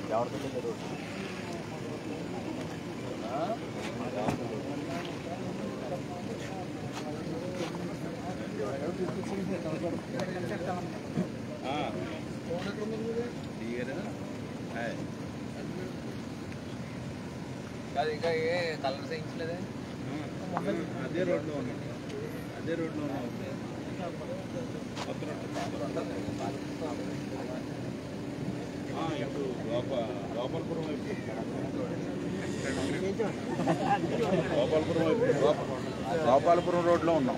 కాదు ఇంకా ఏ కలర్ చేయించలేదే అదే రోడ్లో ఉన్నాం అదే రోడ్లో ఉన్నాం ఆ, ఇప్పుడు లోప లోపలపురం వైపు గోపాలపురం వైపు గోప- గోపాలపురం రోడ్లో ఉన్నాం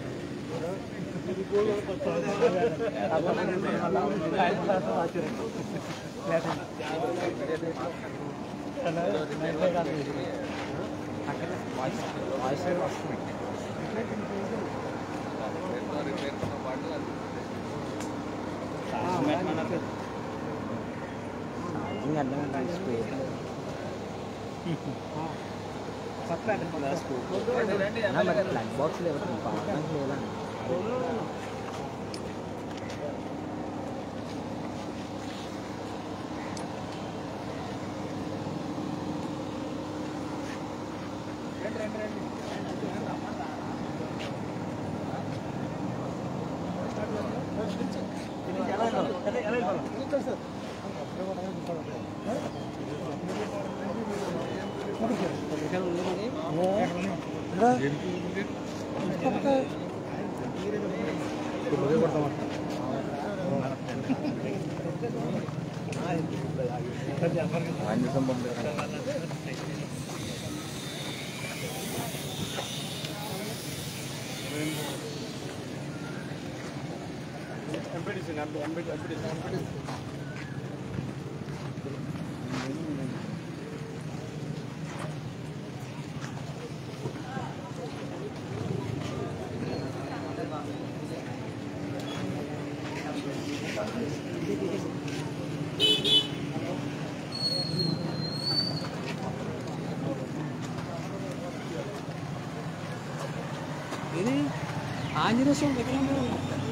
బాక్స్ లేదు ఇది ఆంజనేయ స్వామి విగ్రహం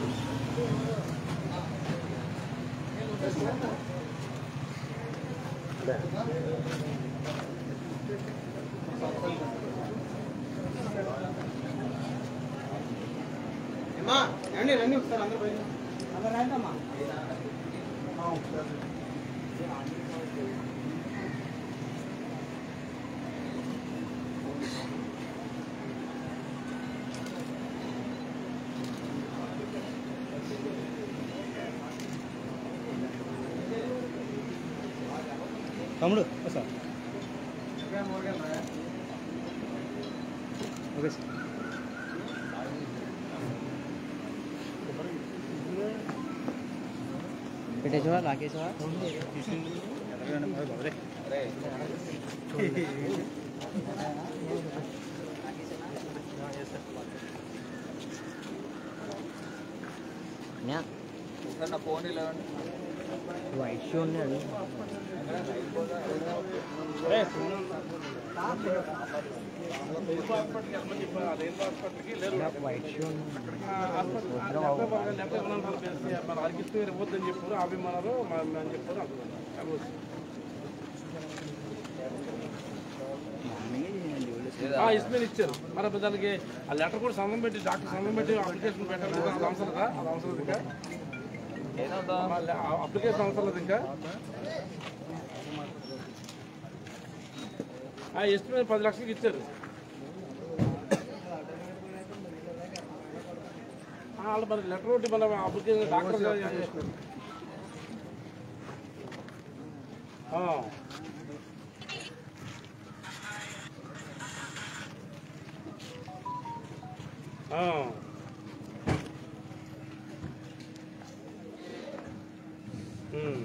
తమ్ముడు సార్ ఓకే సార్ పెట్టేసావా లాగేసావా నా ఫోన్ ఇలా వైట్ షూ ఉన్నాడు వైట్ షూ వద్దని చెప్పారు అభిమానాలు అని చెప్పారు ఇస్మేల్ ఇచ్చారు మరి అప్పుడు దానికి ఆ లెటర్ కూడా సంబంధం పెట్టి డాక్టర్ సంబంధం పెట్టి అప్లికేషన్ పెట్టాలి కదా, అది అవసరం కదా అది అవసరం లేదు ఇంకా మళ్ళీ ఆ అప్లికేషన్ అవసరం లేదు ఇంకా ఆ ఎస్టిమేట్ పది లక్షలకి ఇచ్చారు ఆ, వాళ్ళు మరి లెటర్ ఒకటి మన అప్లికేషన్ డాక్టర్ గారు చేస్తారు. ఆ. ఆ. ఉమ్.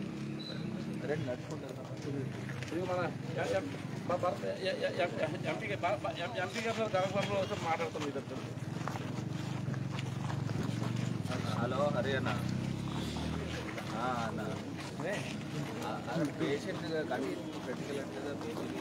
ఇది మన ఎ- ఎ- మా భర్త ఎ- ఎ- ఎ- ఎ- ఎంపీ గారు బా- బా- ఎం- ఎంపీ గారు గర్భంలో వస్తే మాట్లాడతాం ఇద్దరు హలో హరి అన్న ఆ, అన్న పేషెంట్ కానీ క్రిటికల్ అంటే పేషెంట్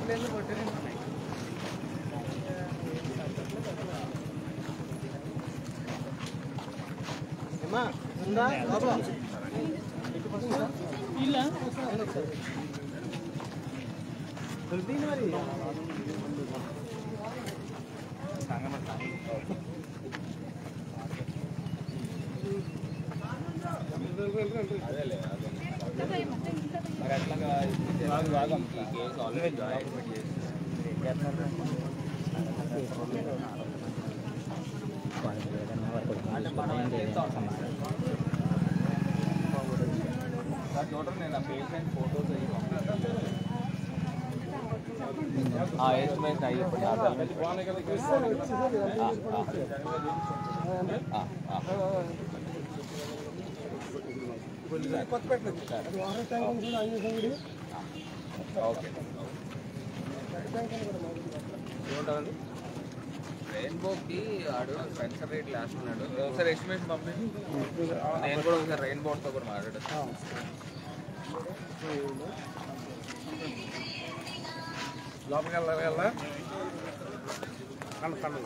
అదేలే అదే మరి అట్లాగా ఈ కేసు ఆల్రెడీ జాయిన్ చేసి అంటే మనం ఏం చేస్తాం సార్ చూడండి నేను ఆ పేషెంట్ ఫోటోస్ అయ్యి పంపిస్తాను ఎస్టిమేట్ అయ్యి ఇప్పుడు ఆ సెల్ ఆ, ఆ, ఆ. ఓకే ఏముంటుందండి రెయిన్బోకి ఆడు స్పెన్సర్ రేట్ లాస్ట్ ఉన్నాడు ఒకసారి ఎస్టిమేషన్ పంపించి నేను కూడా ఒకసారి రెయిన్బోతో కూడా మాట్లాడతాను లోపలికి వెళ్ళాలి వెళ్ళా కండ కండ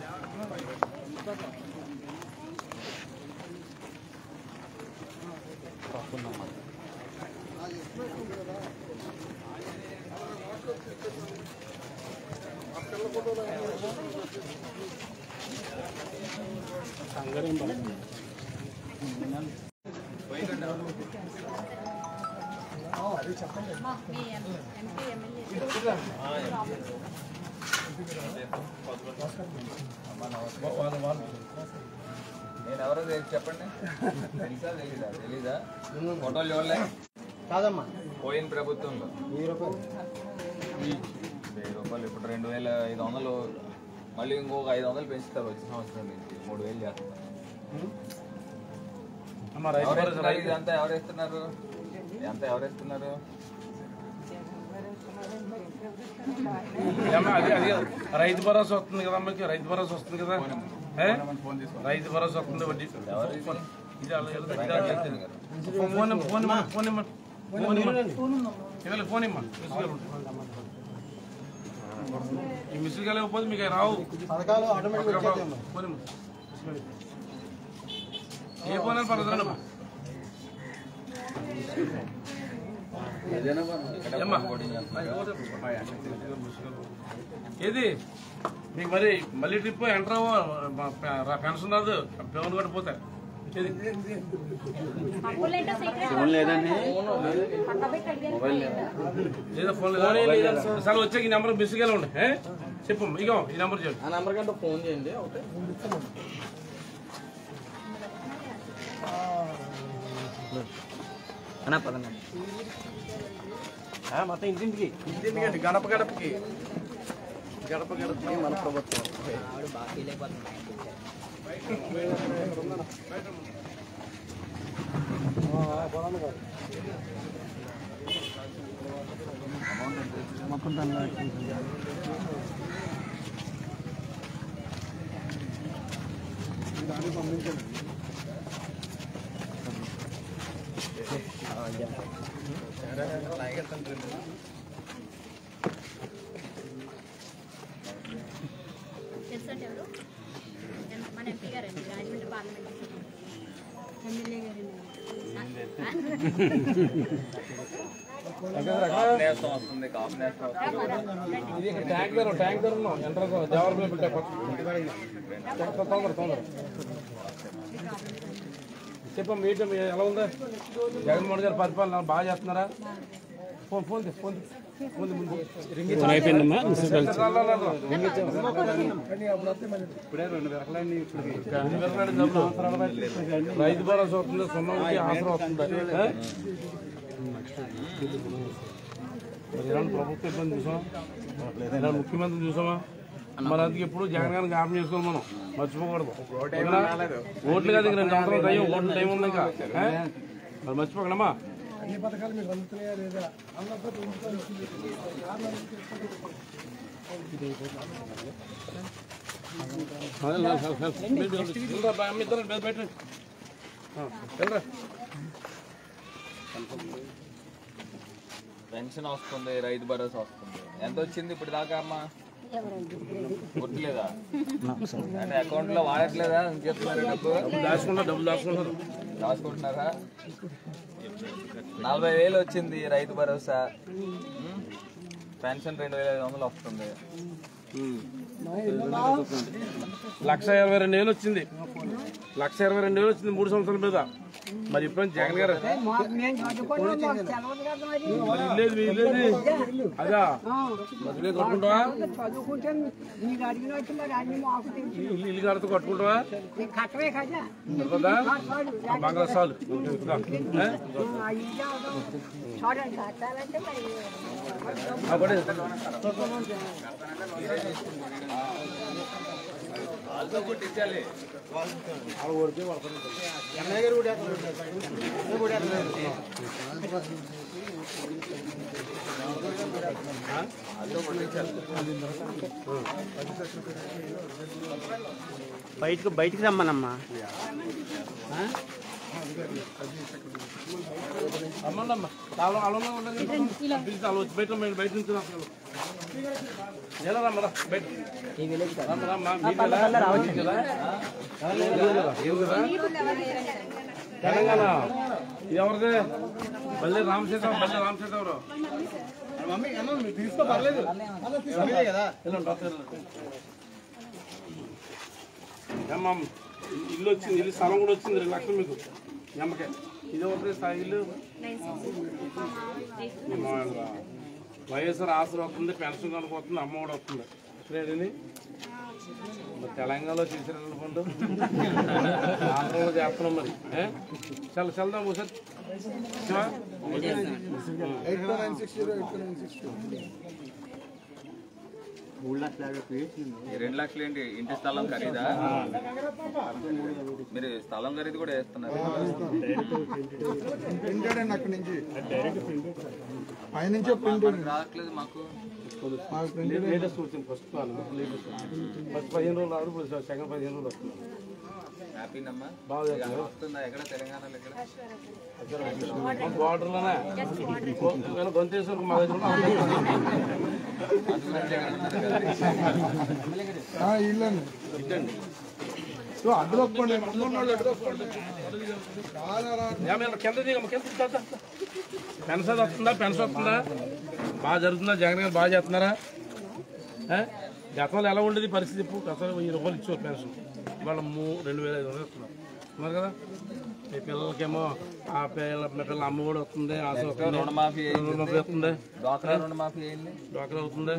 వాళ్ళు వాళ్ళు నేను ఎవరో తెలిసి చెప్పండి తెలుసా తెలీదా తెలీదా ఫోటోలు చూడలే కాదమ్మా పోయిన ప్రభుత్వంలో వెయ్యి రూపాయలు వెయ్యి రూపాయలు ఇప్పుడు రెండు వేల ఐదు వందలు మళ్ళీ ఇంకొక ఐదు వందలు పెంచుతారు వచ్చే సంవత్సరం నుంచి మూడు వేలు చేస్తారు అమ్మ రైతు ఎవరు భరోసా ఇస్తున్నారు ఇదంతా ఎవరు ఇస్తున్నారు ఇదంతా ఎవరు ఇస్తున్నారు ఏమ్మా, అది అది రైతు భరోసా వస్తుంది కదా అమ్మకి రైతు భరోసా వస్తుంది కదా ఏ? రైతు భరోసా వస్తుంది వడ్డీ ఎవరు ఇది? ఇది అలా ఇలా రైతు దగ్గర చేస్తుంది కదా. ఫోన్ ఫోన్ ఇమ్మ, ఫోన్ ఇమ్మ, ఫోన్ ఇమ్మ. ఫోన్ ఇమ్మ. ఇవాళ ఫోన్ ఇమ్మ మిస్డ్ కాల్ ఉంటుంది. ఈ మిస్డ్ కాల్ ఇవ్వకపోతే మీకు అవి రావు పథకాలు ఆటోమేటిక్ ఫోన్ ఇమ్మ. ఏ ఫోన్ అని పర్లేదు ఏమ్మా? ఏది మీకు మరి మళ్ళీ ట్రిప్ ఎంటర్ అవ్వ పెన్షన్ రాదు పెవన్ కూడా పోతారు ఏది లేదా ఫోన్ లేదా సార్ వచ్చాక ఈ నెంబర్ మిస్ ఉండి ఏ? చెప్పు ఇగో ఈ నెంబర్ చెప్పు ఆ నెంబర్ కంటే ఫోన్ చేయండి ఒకటే అన్నా పదన్నా మొత్తం ఇంటింటికి ఇంటింటికి గడప గడపకి గడప గడపకి మన ప్రభుత్వం ఆవిడ బాగా ఫీల్ అయిపోతుంది తెలుసండి ఎవరు మన ఎంపీ గారండి రాజమండ్రి పార్లమెంట్ ఎమ్మెల్యే గారండి కాపు నేస్తం వస్తుంది కాపు నేస్తం వస్తుంది ఇది ఇక్కడ ట్యాంక్ దగ్గర ట్యాంక్ దగ్గర ఉన్నాం ఎంటర్ దేవరపల్లి పెట్టే తొందర తొందర చెప్పం మీటింగ్ మీ- ఎలా ఉందా జగన్మోహన్ గారి పరిపాలన బాగా చేస్తున్నారా ఫోన్ ఫోన్ తీ, ఫోన్ తీ. ముందు ముందు అయిపోయిందమ్మా రా, రా, రా, రా. ఇరవై రెండు డబ్బులు. రైతు భరోసా వస్తుంది సున్నాకి ఆసరా వస్తుంది ఏ? మరి ఇలాంటి ప్రభుత్వ ఇబ్బంది చూసాం ఇలాంటి ముఖ్యమంత్రి చూసామా మరి అందుకే ఎప్పుడు జగన్ గారిని జ్ఞాపకం చేసుకోవాలి మనం మర్చిపోకూడదు ఓకేనా? ఓట్లు కాదు ఇంక రెండు సంవత్సరాల టైం ఓట్లు టైం ఉంది ఇంకా ఏ? మరి మర్చిపోకడమ్మా వెళ్ళరా పెన్షన్ వస్తుంది రైతు భరోసా వస్తుంది ఎంత వచ్చింది ఇప్పుడు దాకా అమ్మా గుర్తులేదా అంటే అకౌంట్ లో వాడట్లేదా చెప్తున్నారు డబ్బు దాచుకుంటా డబ్బులు దాచుకుంటారు రాసుకుంటున్నారా నలభై వేలు వచ్చింది రైతు భరోసా ఉం? పెన్షన్ రెండు వేల ఐదు వందలు వస్తుంది లక్ష ఇరవై రెండు వేలు వచ్చింది లక్ష ఇరవై రెండు వేలు వచ్చింది మూడు సంవత్సరాల మీద మరి ఇప్పుడు జగన్ గారు మరి ఇల్లేదు మీ ఇల్లేది అదా మరి ఇల్లు కట్టుకుంటావా చదువుకుంటే నీకు అడిగిన వచ్చి మరి అన్ని మాకు తెలుసు ఇల్లు ఇల్లు కడుతూ కట్టుకుంటావా నీకు కట్టవే కదా సరిపోదా ఆ బంగ్లా చాలు ఏ? ఆ ఇల్లు అవడం చూడండి కట్టాలంటే మరి ఆ పడే. వాళ్ళతో కొట్టించాలి బయటకు బయటికి రమ్మనమ్మా అమ్మండమ్మా చాలా అలా ఉండండి పిలిచి అలా వచ్చి బయట మేము బయట నుంచి అసలు ఎలా రమ్మరా బయట రమ్మ, రమ్మ. మీరు ఎలా? మీరు ఎలా? ఏం కదా? ఏం కదా? తెలంగాణ ఇది ఎవరిది మళ్ళీ రామశేఖర మళ్ళీ రామశేఖర ఎవరు తీసుకో పర్లేదు ఏమ్మా ఇల్లు వచ్చింది ఇల్లు స్థలం కూడా వచ్చింది రెండు లక్షలు మీకు మీ అమ్మకే ఇది ఒకటి స్థాయి ఇల్లు మీ మామయ్యదా? వైఎస్ఆర్ ఆసరా వస్తుంది పెన్షన్ కనుక వస్తుంది అమ్మ కూడా వస్తుంది ఇక్కడేంటి మరి తెలంగాణలో చేసిన ఫండ్ ఆంధ్రలో చేస్తున్నాం మరి ఏ? చల్ చల్దాం ఒకసారి శివా? ఈ రెండు లక్షలు ఏంటి ఇంటి స్థలం ఖరీదా మీరు స్థలం ఖరీదు కూడా వేస్తున్నారు ప్రింటెడ్ అండి అక్కడి నుంచి పైనుంచే ప్రింటెడ్ మనకు రావట్లేదు మాకు మాకు ప్రింటెడ్ లేటెస్ట్ వచ్చింది ఫస్ట్ కాల్ లేటెస్ట్ ఫస్ట్ పదిహేను రోజులు రాదు ఇప్పుడు సెకండ్ పదిహేను రోజులు వస్తుంది హ్యాపీనమ్మా బాగా ఇక వస్తుందా ఎక్కడ తెలంగాణలో ఎక్కడ బార్డర్లోనే గొంతేశ్వరకు మా దగ్గర ఇల్లు అండి ఇద్దండి సో అడ్డు ఒప్పుకోండి ముందున్నోళ్ళు అడ్డు ఒప్పుకోండి రాదా ఏమైనా కింద దిగమ్మ కింద దిగు, దా, దా. పెన్షన్ వస్తుందా పెన్షన్ వస్తుందా బాగా జరుగుతుందా జగన్ గారు బాగా చేస్తున్నారా ఏ? గతంలో ఎలా ఉండేది పరిస్థితి ఇప్పుడు గతంలో వెయ్యి రూపాయలు ఇచ్చేవారు పెన్షన్ ఇవాళ మూ రెండు వేల ఐదు వందలు ఇస్తున్నారు ఉన్నారు కదా మీ పిల్లలకేమో ఆ పిల్లల మీ పిల్లల అమ్మ కూడా వస్తుంది ఆశ వస్తుంది రుణమాఫీ రుణమాఫీ వస్తుంది డ్వాక్రా రుణమాఫీ అయింది డ్వాక్రా అవుతుంది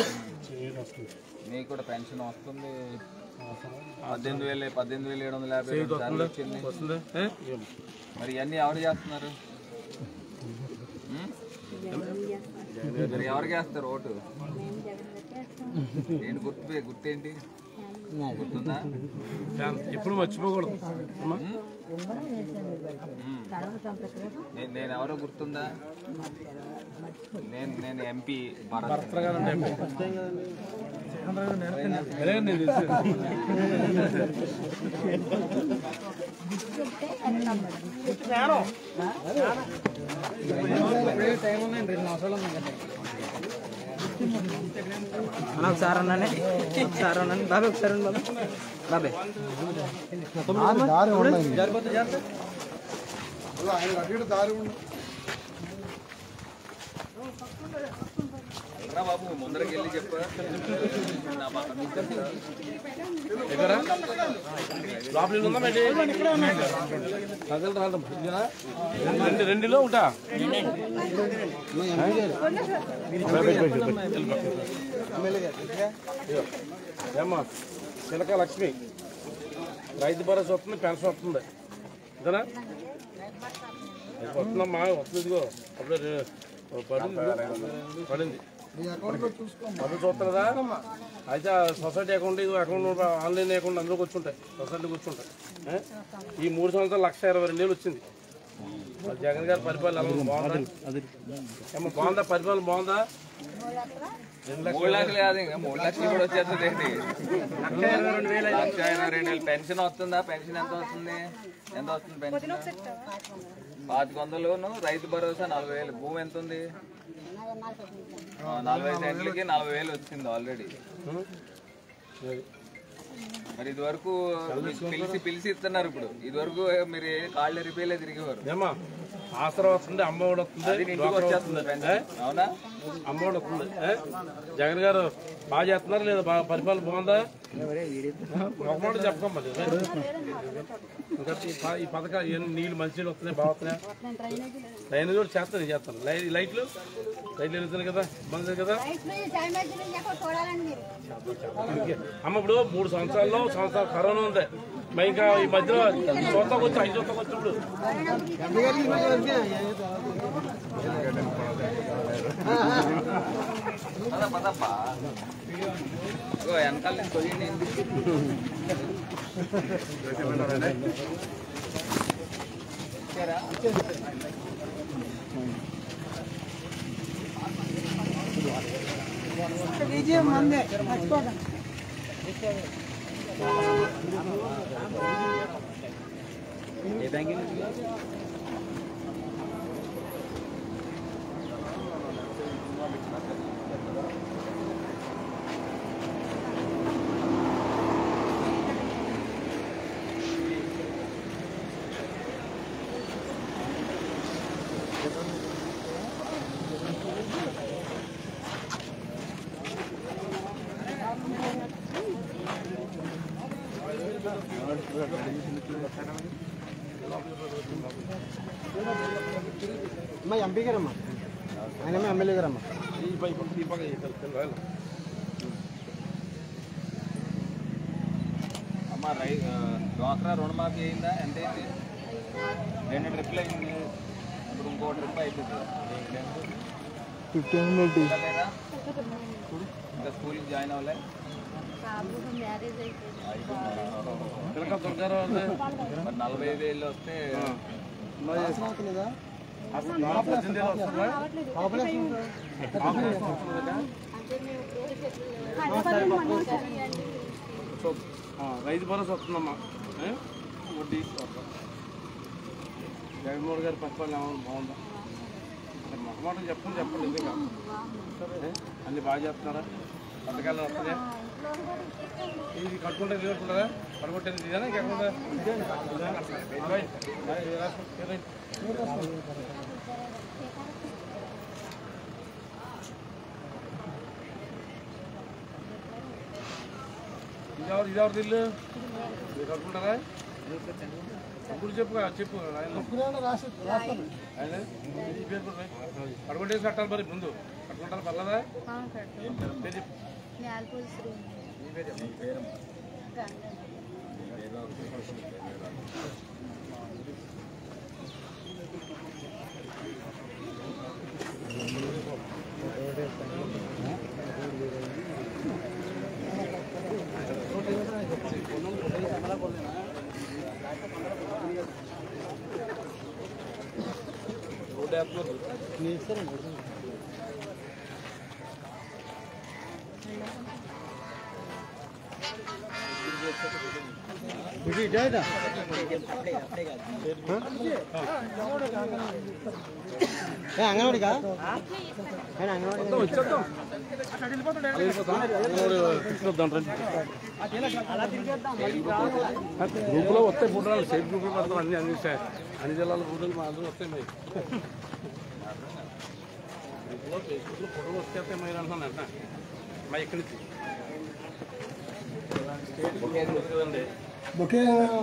మీకు కూడా పెన్షన్ వస్తుంది పద్దెనిమిది వేలు పద్దెనిమిది వేలు ఏడు వందల యాభై రెండు సార్లు వచ్చింది వస్తుంది ఏ? మరి ఇవన్నీ ఎవరు చేస్తున్నారు ఉం? మరి ఎవరికి వేస్తారు ఓటు ఏంటి గుర్తు గుర్తేంటి గుర్తుందా ఫ్యాన్ ఎప్పుడు మర్చిపోకూడదు అమ్మా నేను నేను ఎవరో గుర్తుందా నేను నేను ఎంపీ భరత్ భర్త కదండి అదే నేను తెలుసు అన్న ఒకసారి అన్నానే ఒకసారి అన్నాను బాబాయ్ ఒకసారి ఉండు బాబాయ్ బాబాయ్ దారి ఉన్నాయి అలా ఆయన అడిగిన దారి ఉంది రా బాబు ముందరకి వెళ్ళి చెప్పు నా పక్కన నుంచి చెప్తా. ఎక్కడా లోపల ఉందా మేటి ప్రజలు రావడం ఇదేనా? రెండు రెండులో ఉంటా ఏమ్మా చిలక లక్ష్మి రైతు భరోసా వస్తుంది పెన్షన్ వస్తుంది ఇదేనా వస్తుందమ్మా వస్తుంది ఇదిగో అప్పుడే రే- పడింది పడింది మీ అకౌంట్ లో చూసుకోండి డబ్బులు చూస్తారా అయితే ఆ సొసైటీ అకౌంట్ ఇది అకౌంట్ ఆన్లైన్ అకౌంట్ అందులోకి వచ్చుంటాయి సొసైటీకి వచ్చుంటాయి ఏ? ఈ మూడు సంవత్సరాలు లక్ష ఇరవై రెండు వేలు వచ్చింది మరి జగన్ గారి పరిపాలన ఎలా ఉంది? బాగుందా ఏమో బాగుందా పరిపాలన బాగుందా రెండు లక్షలు మూడు లక్షలు కాదు ఇంకా మూడు లక్షలు కూడా వచ్చేస్తుంది ఏంటి లక్ష ఇరవై రెండు వేలు పెన్షన్ వస్తుందా పెన్షన్ ఎంత వస్తుంది ఎంత వస్తుంది పెన్షన్ పాతిక వందలును రైతు భరోసా నలభై వేలు భూమి ఎంత ఉంది ఆ, నలభై సెంట్లకి నలభై వేలు వచ్చింది ఆల్రెడీ మరి ఇది వరకు పిలిచి పిలిచి ఇస్తున్నారు ఇప్పుడు ఇది వరకు మీరు ఏ కాళ్ళు రిపేర్లే తిరిగేవారు ఏమా ఆసరా వస్తుంది అమ్మ కూడా అది వస్తుంది ఇంటికి డ్వాక్రా వచ్చేస్తుంది వస్తుంది. పెన్షన్. అవునా అమ్మ కూడా వస్తుంది ఏ? జగన్ గారు బాగా చేస్తున్నారు లేదా బాగా పరిపాలన బాగుందా ఒక మాట చెప్పకం మరి ఇంకా ఈ ప- ఈ పథకాలు ఏం నీళ్ళు మంచిగా వస్తున్నాయి బాగా వస్తున్నాయి డ్రైనేజ్ కూడా చేస్తాను నేను చేస్తాను లై- లైట్లు లైట్లు వెళ్తున్నాయి కదా ఇబ్బంది లేదు కదా చూడాలండి మీరు ఇంకే. అమ్మ ఇప్పుడు మూడు సంవత్సరాల్లో సంవత్సరాలు కరోనా ఉంది మరి ఇంకా ఈ మధ్యలో చూస్తాకు వచ్చి ఐదు చూస్తాకు వచ్చి ఇప్పుడు పద పదప్పా ఇగో వెనకాల నుంచి పోయింది విజయం మందే మర్చిపోకండి అమ్మ ఎంపీ గారమ్మా ఆయన ఎమ్మెల్యే గారమ్మా ఈ పై పక్క ఈ పక్క ఈ పక్క ఈ పక్క. అమ్మ రై ఆ, డ్వాక్రా రుణమాఫీ అయిందా ఎంత అయింది రెండు ట్రిప్లు అయింది ఇప్పుడు ఇంకో ట్రిప్ అవుతుంది ఫిఫ్టీన్ హండ్రెడ్ ఇంకా లేదా ఇంకా స్కూల్కి జాయిన్ అవ్వలే మ్యారేజ్ అయిపోయింది పిల్లక దొరకారు మరి నలభై ఐదు ఏళ్ళు వస్తే పద్దెనిమిది ఏళ్ళు వస్తుందా? సో, ఆ, రైతు భరోసా వస్తుందమ్మా ఏ? వడ్డీ వస్తుంది. జగన్మోహన్ గారి పరిపాలన ఏమన్నా బాగుందా మరి మొహమాటం చెప్పండి చెప్పండి ఎందుకు ఏ? అన్ని బాగా చేస్తున్నారా పథకాలు వస్తున్నాయా ఇది కట్టుకుంటే ఇది కట్టుకుంటారా పడగొట్టేది ఇదేనా ఇంకెక్కడ ఇదెవరు ఇదెవరు ఇల్లు మీరు కట్టుకుంటారా ఇప్పుడు చెప్పు చెప్పు ఆయన ఆయన ఈ పేరు కూడా రాయి. పడగొట్టేసి కట్టాలి మరి ముందు కట్టుకుంటారా పర్లేదా పేరు చెప్పు. నేలపూల్ శ్రీ రోడ్డు వేస్తున్నారు ఇది ఇదేదా ఏ అంగన్వాడికా ఆయన అంగన్వాడి వచ్చేద్దాం గ్రూపులో వస్తాయి ఫోటోలు సేఫ్ గ్రూపులో పెడతాం అన్ని అన్ని సే- అన్ని జిల్లాల ఫోటోలు మా అందరూ వస్తాయి మరి గ్రూపులో ఫేస్బుక్లో ఫోటోలు వచ్చేస్తాయి మరి అంటున్నాను అంట మా ఇక్కడి నుంచి కదండి బొకే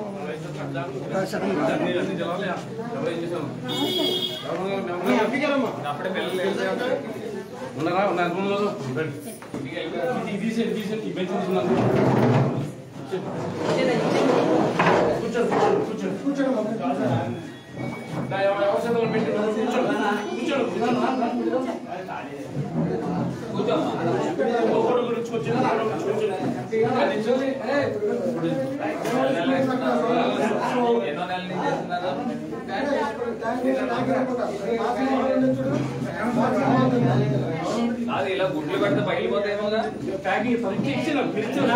అన్ని అన్ని జిల్లాలు ఎవరు ఏం చేశారు ఎవరు మేము అప్పుడే పిల్లలు ఉన్నారా ఉన్నారు ఎంతమంది ఉన్నారు? ఇది ఇది తీసేయండి తీసేయండి ఈ బెంచ్ తీసుకున్నాను కూర్చోండి కూర్చోండి కూర్చోండి కూర్చోండి నా ఎవ- ఎవరి చేతిలో పెట్టి కూర్చోండి కూర్చోండి కూర్చోండి ఒకడు గురించి కూర్చోండి ఒకడు గురించి కూర్చోండి అది చూడండి. ఎన్నో నెలల నుంచి చేస్తున్నారు కాదు ఇలా గుడ్లు పెడితే పగిలిపోతాయేమోగా ప్యాకింగ్ ఇచ్చి ఇచ్చిన మీరు ఇచ్చిన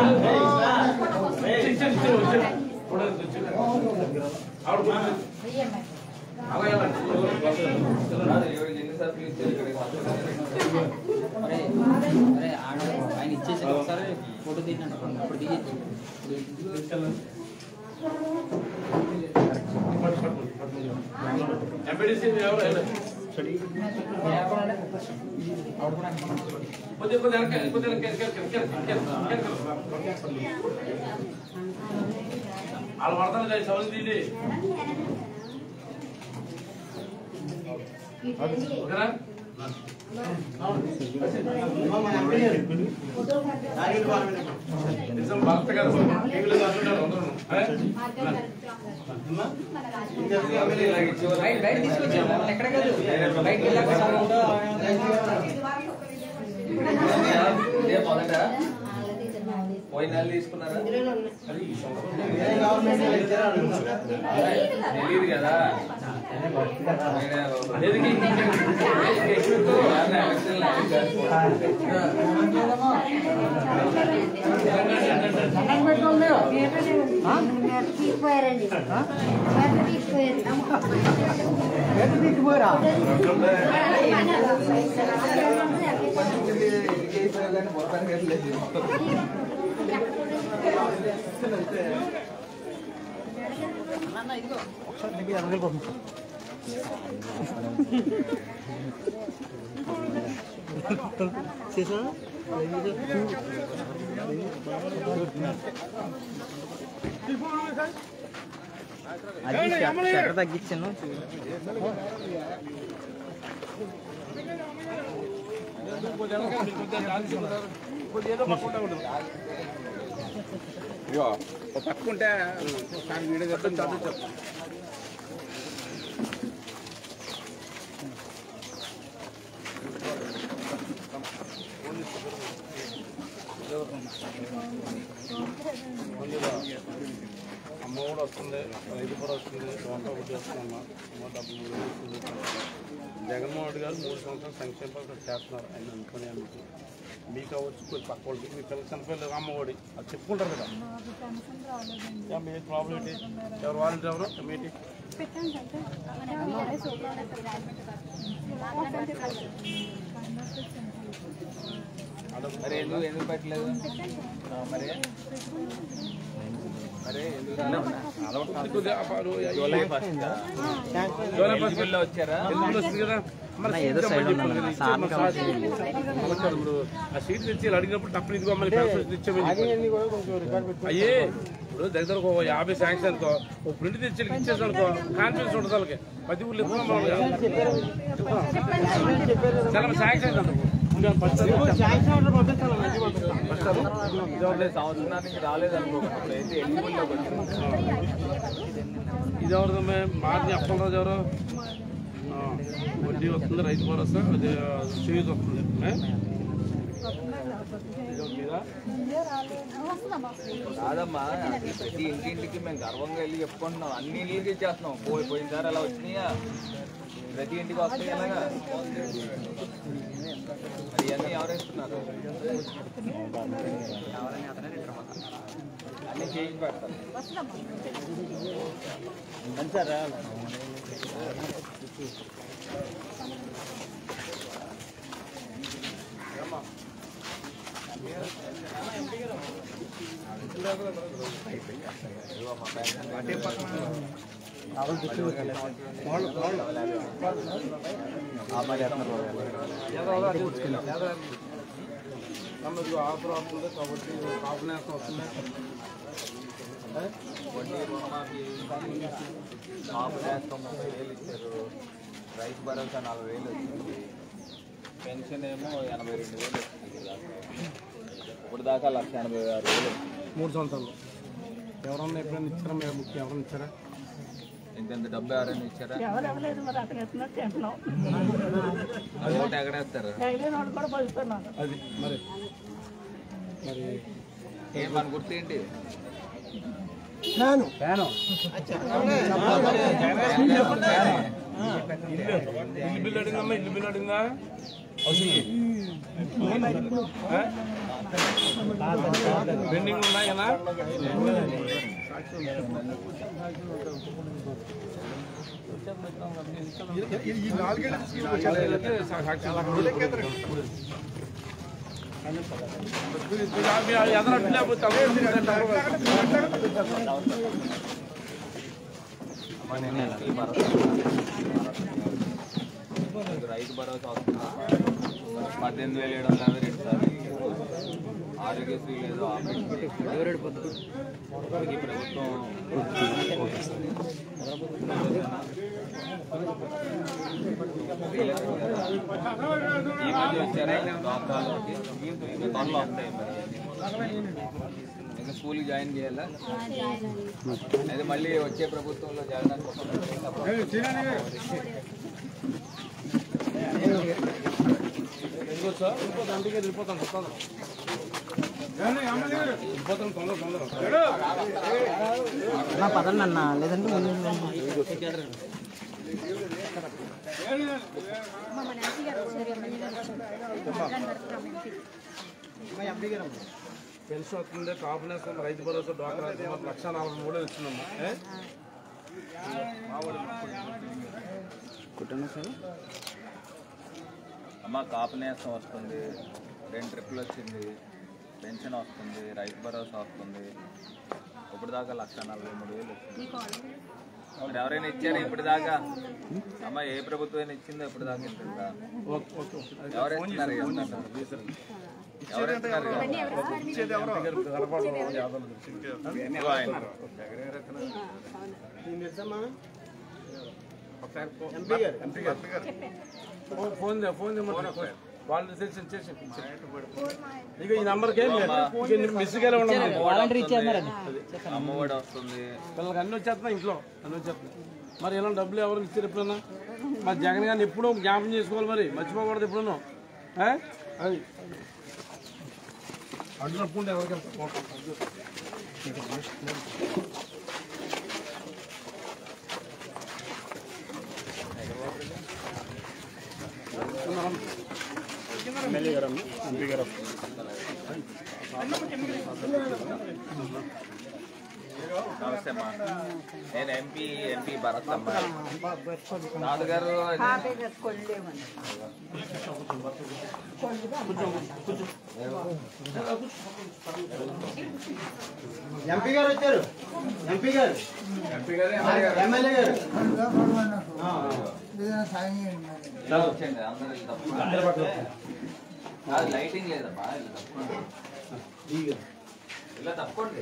ఇచ్చి ఇచ్చి ఇచ్చి వచ్చాను కూడా వచ్చాను ఆవిడ గురించి ఎన్నిసార్లు ఇచ్చారు ఇక్కడ అరే అరే ఆడ ఆయన ఇచ్చేసి ఒకసారి ఫోటో తీయండి అప్పుడు తీయచ్చు ఎంపీడీసీ ఎవరు కొద్దిగా కొద్దిగా వెనక కొద్దిగా వెనక వెనక వెనక వెనక వెనక వెనక వాళ్ళు పడతారు కదా సౌండ్ తీయండి ఓకేనా నిజం భక్త కదా టీవీలో చూస్తుంటారు అందరూ బయట బయట తీసుకొచ్చాము ఎక్కడ కాదు బయటకి వెళ్ళాక ఒకసారి ఉందో ఇదే మొదట పోయిన నెల తీసుకున్నారా తెలియదు కదా ఏదికి? తీసుకుపోయారండి అది షట్టర్ తగ్గించాను ఇగో ఒక పట్టుకుంటే దాని వీడియో చెప్తాను చదువు చెప్పు అమ్మ కూడా వస్తుంది రైతు కూడా వస్తుంది వంట ఒకటి వస్తుందమ్మా అమ్మ డబ్బు మూడు వేలు వస్తుంది. జగన్మోహన్ రెడ్డి గారు మూడు సంవత్సరాలు సంక్షేమ పథకాలు చేస్తున్నారు ఆయన అనుకునే అందుకు మీకు అవ్వచ్చు కొంచెం పక్క వాళ్ళకి మీ పిల్లలు చనిపోయలేదు అమ్మ ఒడి అది చెప్పుకుంటారు కదా యా, మీ ప్రాబ్లం ఏంటి ఎవరు వాలంటీర్ ఎవరు మీటి మరి ఎందుకు ఎందుకు పెట్టలేదు మరి మరి ఎందుకు రాలేదు? కొద్దిగా ఆ పాలు, ఆ July first July first eligible వచ్చారా ఎందుకు వస్తుంది కదా మరి ఏదో సీట్ సైడ్ ఇచ్చామని ఉండాలి. చెప్పాలి. ఇచ్చామని సార్ చెప్పింది. వచ్చాడు ఇప్పుడు ఆ సీట్ తెచ్చి వీళ్ళు అడిగినప్పుడు తప్పుడు ఇదిగో మళ్ళీ పెన్షన్ ఇచ్చామని చెప్పాలి. అయ్యే ఇప్పుడు దగ్గర ఒక యాభై శాంక్షన్ అనుకో ఒక ప్రింట్ తెచ్చి వీళ్ళకి ఇచ్చేసి అనుకో కాన్ఫిడెన్స్ ఉంటుంది వాళ్ళకి ప్రతి ఊళ్ళో ఎక్కువ మామూలుగా. చాలా శాంక్షన్ అనుకో ఫస్ట్ సంవత్సరం నుంచి రాలేదు అనుకో అయితే ఎలిజిబుల్ లోకి వచ్చింది ఇది ఎవరిదమ్మే మాది అప్పలరాజు ఎవరు ఆ, వడ్డీ వస్తుంది రైతు భరోసా అది చేయూత వస్తుంది ఏ? ఇది ఓకేదా? కాదమ్మా అసలు ప్రతి ఇంటింటికి మేము గర్వంగా వెళ్ళి చెప్పుకుంటున్నాం అన్ని ఇళ్ళకి ఇచ్చేస్తున్నాం పోయి పోయినసారి అలా వచ్చినాయా ప్రతి ఇంటికి వస్తాయి ఎలాగా మరి ఇవన్నీ ఎవరు ఇస్తున్నారు అన్ని చేయించి పెడతారు నమ్మదు ఆఫర్ వస్తుంది కాబట్టి కాంబినేషన్ వస్తుంది వడ్డీ రుణమాఫీ మాపు నేస్తం ముప్పై వేలు ఇచ్చారు రైతు భరోసా నలభై వేలు వచ్చింది పెన్షన్ ఏమో ఎనభై రెండు వేలు వచ్చింది ఇప్పుడు దాకా లక్ష ఎనభై ఆరు వేలు వచ్చింది మూడు సంవత్సరాలు ఎవరన్నా ఎప్పుడైనా ఇచ్చారా మీరు ముఖ్యం ఎవరైనా ఇచ్చారా ఇంకెంత డబ్బు ఎవరైనా ఇచ్చారా ఎవరు ఇవ్వలేదు మరి అక్కడ ఎత్తున్నట్టు తింటున్నాం అది ఓటు ఎగడేస్తారు తగిలిన వాడు కూడా పలుకుతున్నాను అది మరి మరి ఏం మన గుర్తు ఏంటి ఫ్యాను ఫ్యాను ఇల్లు బిల్లు అడిగిందమ్మా ఇల్లు బిల్లు అడిగిందా పెండింగ్ ఉన్నాయి కదా ఈ నాలుగేళ్ళు తీసుకొచ్చారు రైతు భరోసా వస్తుంది పద్దెనిమిది వేలు ఏడు వందల యాభై రెండు సార్లు ఆరోగ్యశ్రీ లేదు ఆపరేషన్ ఈ ప్రభుత్వం ఈ మధ్య వచ్చారా డాక్టర్లకి త్వరలో వస్తాయి మరి ఇంకా స్కూల్కి జాయిన్ చేయాలా అయితే మళ్ళీ వచ్చే ప్రభుత్వంలో జరగడానికి ఇంకో సార్ ఇంకో దాంట్లోకి వెళ్ళిపోతాను వస్తాను వెళ్ళిపోతాను తొందర తొందర నా పదండి అన్న లేదంటే ముందు మా నాన్నగారు గారు వచ్చారు ఎమ్మెల్యే గారు వచ్చారు మాట్లాడతారు from MP. పెన్షన్ వస్తుంది కాపునేస్తాం రైతు భరోసా డ్వాక్రా మాకు లక్ష నలభై మూడు వచ్చిందమ్మా ఏ? అమ్మ కాపు నేస్తం వస్తుంది రెండు ట్రిప్పులు వచ్చింది పెన్షన్ వస్తుంది రైతు భరోసా వస్తుంది ఇప్పుడు దాకా లక్ష నలభై మూడు వేలు వచ్చింది మీకు ఆల్రెడీ మరి ఎవరైనా ఇచ్చారా ఇప్పుడు దాకా అమ్మ ఏ ప్రభుత్వం ఇచ్చిందో ఇప్పుడు దాకా ఇంత ఓకే ఓకే ఓకే. ఎవరు ఇస్తున్నారు ఇస్తున్నారు. ఎవరు ఇస్తున్నారు దగ్గర కనపడదు, యాదవులు తెలుసు. ఇదిగో ఆయన. ఒకసారి ఫో- ఎంపీ గారు. ఫోన్- ఫోన్ దే- ఫోన్ చేయమని వాళ్ళు చేసి చేసి ఇక ఈ నంబర్కి మిస్ గా ఉండదు వాలంటీర్ ఇచ్చేస్తున్నారండి అమ్మఒడి వస్తుంది పిల్లలకి అన్ని వచ్చేస్తున్నాయి ఇంట్లో అన్ని వచ్చేస్తున్నాయి మరి ఇలా డబ్బులు ఎవరు ఇచ్చారు ఎప్పుడన్నా మరి జగన్ గారిని ఎప్పుడూ జ్ఞాపకం చేసుకోవాలి మరి మర్చిపోకూడదు ఎప్పుడూ అది అడ్డునప్పుడు ఎవరికి నమస్తే అమ్మా నేను ఎంపీ ఎంపీ భరత్ అమ్మ నాన్నగారు ఎంపీ గారు వచ్చారు ఎంపీ గారు ఎమ్మెల్యే గారు వచ్చండి అందరూ తప్పకుండా. కాదు, లైటింగ్ లేదమ్మా ఇలా తప్పకుండా. ఇలా తప్పకోండి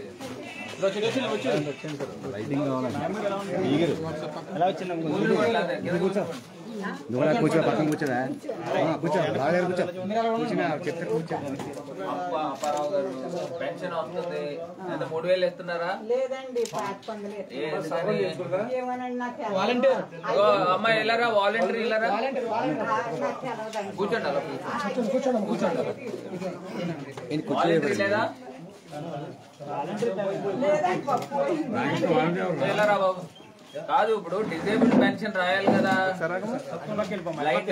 కూర్చోండి, లేదా కింద కూర్చోండి. కూర్చో పక్కన కూర్చోదా కూర్చో బాగా కూర్చో కూర్చున్నా చెప్తే కూర్చో అప్ప అప్పారావు గారు పెన్షన్ వస్తుంది ఎంత మూడు వేలు ఇస్తున్నారా లేదండి పాత పందులు ఏంటని? ఏమనండి నాకు ఓ, అమ్మాయి వెళ్ళారా వాలంటీర్ వెళ్ళారా నాకు తెలవదండి కూర్చోండి అలా కూర్చోండి కూర్చోండి అలా. వాలంటీర్ లేదా లేదండి పప్పు వెళ్ళారా బాబు కాదు ఇప్పుడు డిజేబుల్ పెన్షన్ రాయాలి కదా లైట్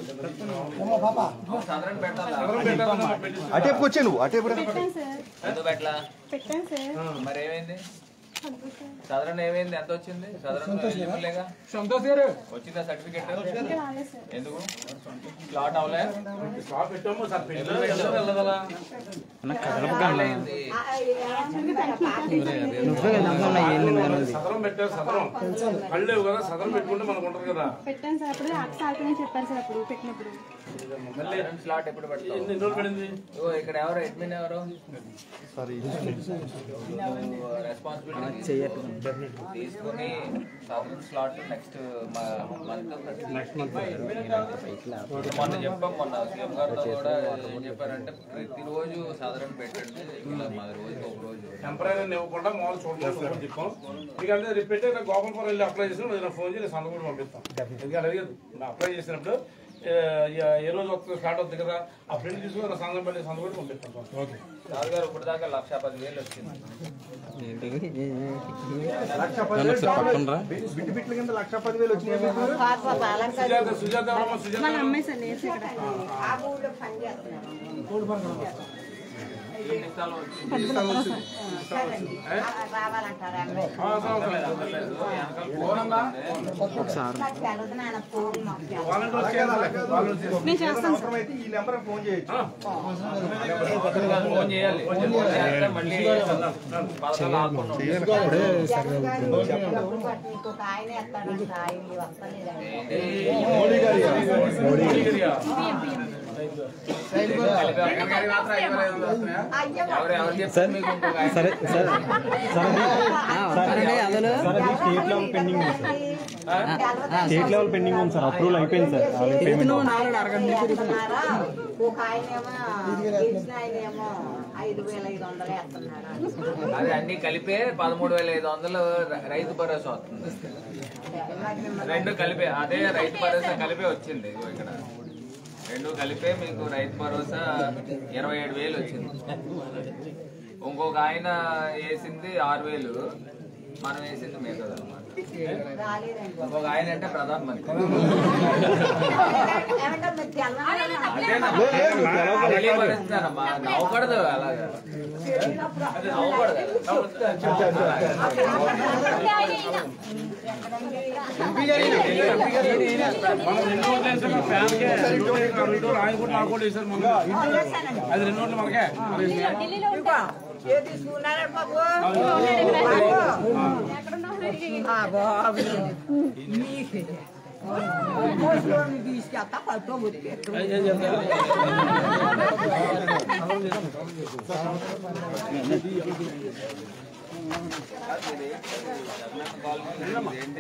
సదరన్ పెట్టాలా అటే కూర్చో నువ్వు అటే పెట్టాను సార్ ఎందుకు పెట్టలా పెట్టాను సార్ మరి ఏమైంది అనుకో సార్ సదరన్ ఏమైంది ఎంత వచ్చింది సదరన్ ఎలిజిబుల్లేగా వచ్చిందా సర్టిఫికెట్ ఇంకా రాలేదు సార్ ఎందుకు స్లాట్ అవలే షాప్ పెట్టాము సార్ పెళ్ళి ఎందుకు పెట్టావు? వెళ్ళదా అయింది. సదరం పెట్టారు సదరం కళ్ళు లేవు కదా సదరం పెట్టుకుంటే మనకు ఉంటుంది కదా పెట్టాను సార్ అప్పుడు అక్క సాగుతుందని చెప్పారు సార్ అప్పుడు పెట్టినప్పుడు సదరన్ స్లాట్ ఎప్పుడు పెడతావు ఎన్ని రోజులు పడింది ఇదిగో ఇక్కడ ఎవరు అడ్మిన్ ఎవరు రెస్పాన్సిబిలిటీ తీసుకుని సదరన్ slot next month next month మొన్న చెప్పాం మొన్న సీఎం గారితో కూడా ఏం చెప్పారంటే ప్రతిరోజు సదరన్ పెట్టండి ఇలా మా రోజు ఒక రోజు టెంపరీ ఇవ్వకుండా మామూలు చూడమని చెప్పాం ఇక అంటే రేపు పెట్టి నాకు గోపాలపురం వెళ్ళి అప్లై చేసిన నేను ఫోన్ చేసి సంతకం కూడా పంపిస్తాం ఎందుకంటే అడిగేది నేను అప్లై చేసినప్పుడు ఏ, ఏ- ఏ రోజు వస్తుంది స్టార్ట్ అవుతుంది కదా ఆ ప్రింట్ తీసుకుని నా సంతకం పెట్టి సంతకం కూడా పంపిస్తాం ఓకే రాజు గారు ఇప్పుడు దాకా లక్ష పది వేలు వచ్చింది బిడ్డ బిడ్డల కింద లక్ష పదివేలు వచ్చినాయి పాత పాత అలంకారం సుజాత సుజాత ఎవరమ్మా? సుజాత వాళ్ళ అమ్మాయి సార్ నేర్చి ఇక్కడ ఆ ఊళ్ళో పని చేస్తున్నాను ఎన్ని ఇస్తాలో వచ్చింది సరేండి రావాలంటారా ఆ, సరే, సరే. వెనకాల ఒకసారి వాలంటీర్స్ చేయాలి. వాలంటీర్స్ నేను చేస్తాను సార్ ఈ నెంబర్ ఫోన్ చేయొచ్చు ఫోన్ చేయాలి ఫోన్ చేస్తే మళ్ళీ పథకాలు ఆకుండా ఉంటాయి. మోడీ గారి జగన్ గారి మాత్రం ఐదు వేల ఐదు వందలు వస్తున్నాయా? ఎవరు ఎవరు చెప్తారు మీకు ఇంకొక ఐదు సరే సరే వస్తారండి అందులో స్టేట్ లెవెల్ పెండింగ్ ఉంది సార్ స్టేట్ లెవెల్ పెండింగ్ ఉంది సార్ అప్రూవల్ అయిపోయింది సార్ ఆల్రెడీ పేమెంట్ నువ్వు నాలుగు అడగండి ఒక ఆయనేమో గెలిచిన ఆయనేమో ఐదు వేల ఐదు వందలు వేస్తున్నాడు అది అన్ని కలిపే పదమూడు వేల ఐదు వందలు ర- రైతు భరోసా వస్తుంది రెండు కలిపే అదే రైతు భరోసా కలిపే వచ్చింది ఇదిగో ఇక్కడ రెండు కలిపే మీకు రైతు భరోసా ఇరవై ఏడు వేలు వచ్చింది ఇంకొక ఆయన వేసింది ఆరు వేలు మనం వేసింది మిగతాది అనమాట రాలేదండి ఇంకొక ఆయన అంటే ప్రధాన మంత్రి ఏమంటే మీరు తెలంగాణ అదేనమ్మా. తెలియపరుస్తున్నానమ్మా నవ్వకూడదు అలాగా నవ్వకూడదు మనం రెండు ఓట్లు వేసాం ఫ్యాన్ కే రెండు ఓట్లు వేసాం, రెండు ఓట్లు ఆయన కూడా నాకు కూడా వేసారు మొన్న. అది రెండు ఓట్లు మనకే మనకి ఢిల్లీలో ఉంటా ఏ తీసుకున్నాడు బాబు ఎక్కడున్నా ఆ బాబు నీకే తీసుకెళ్తా పట్టు ఏంటి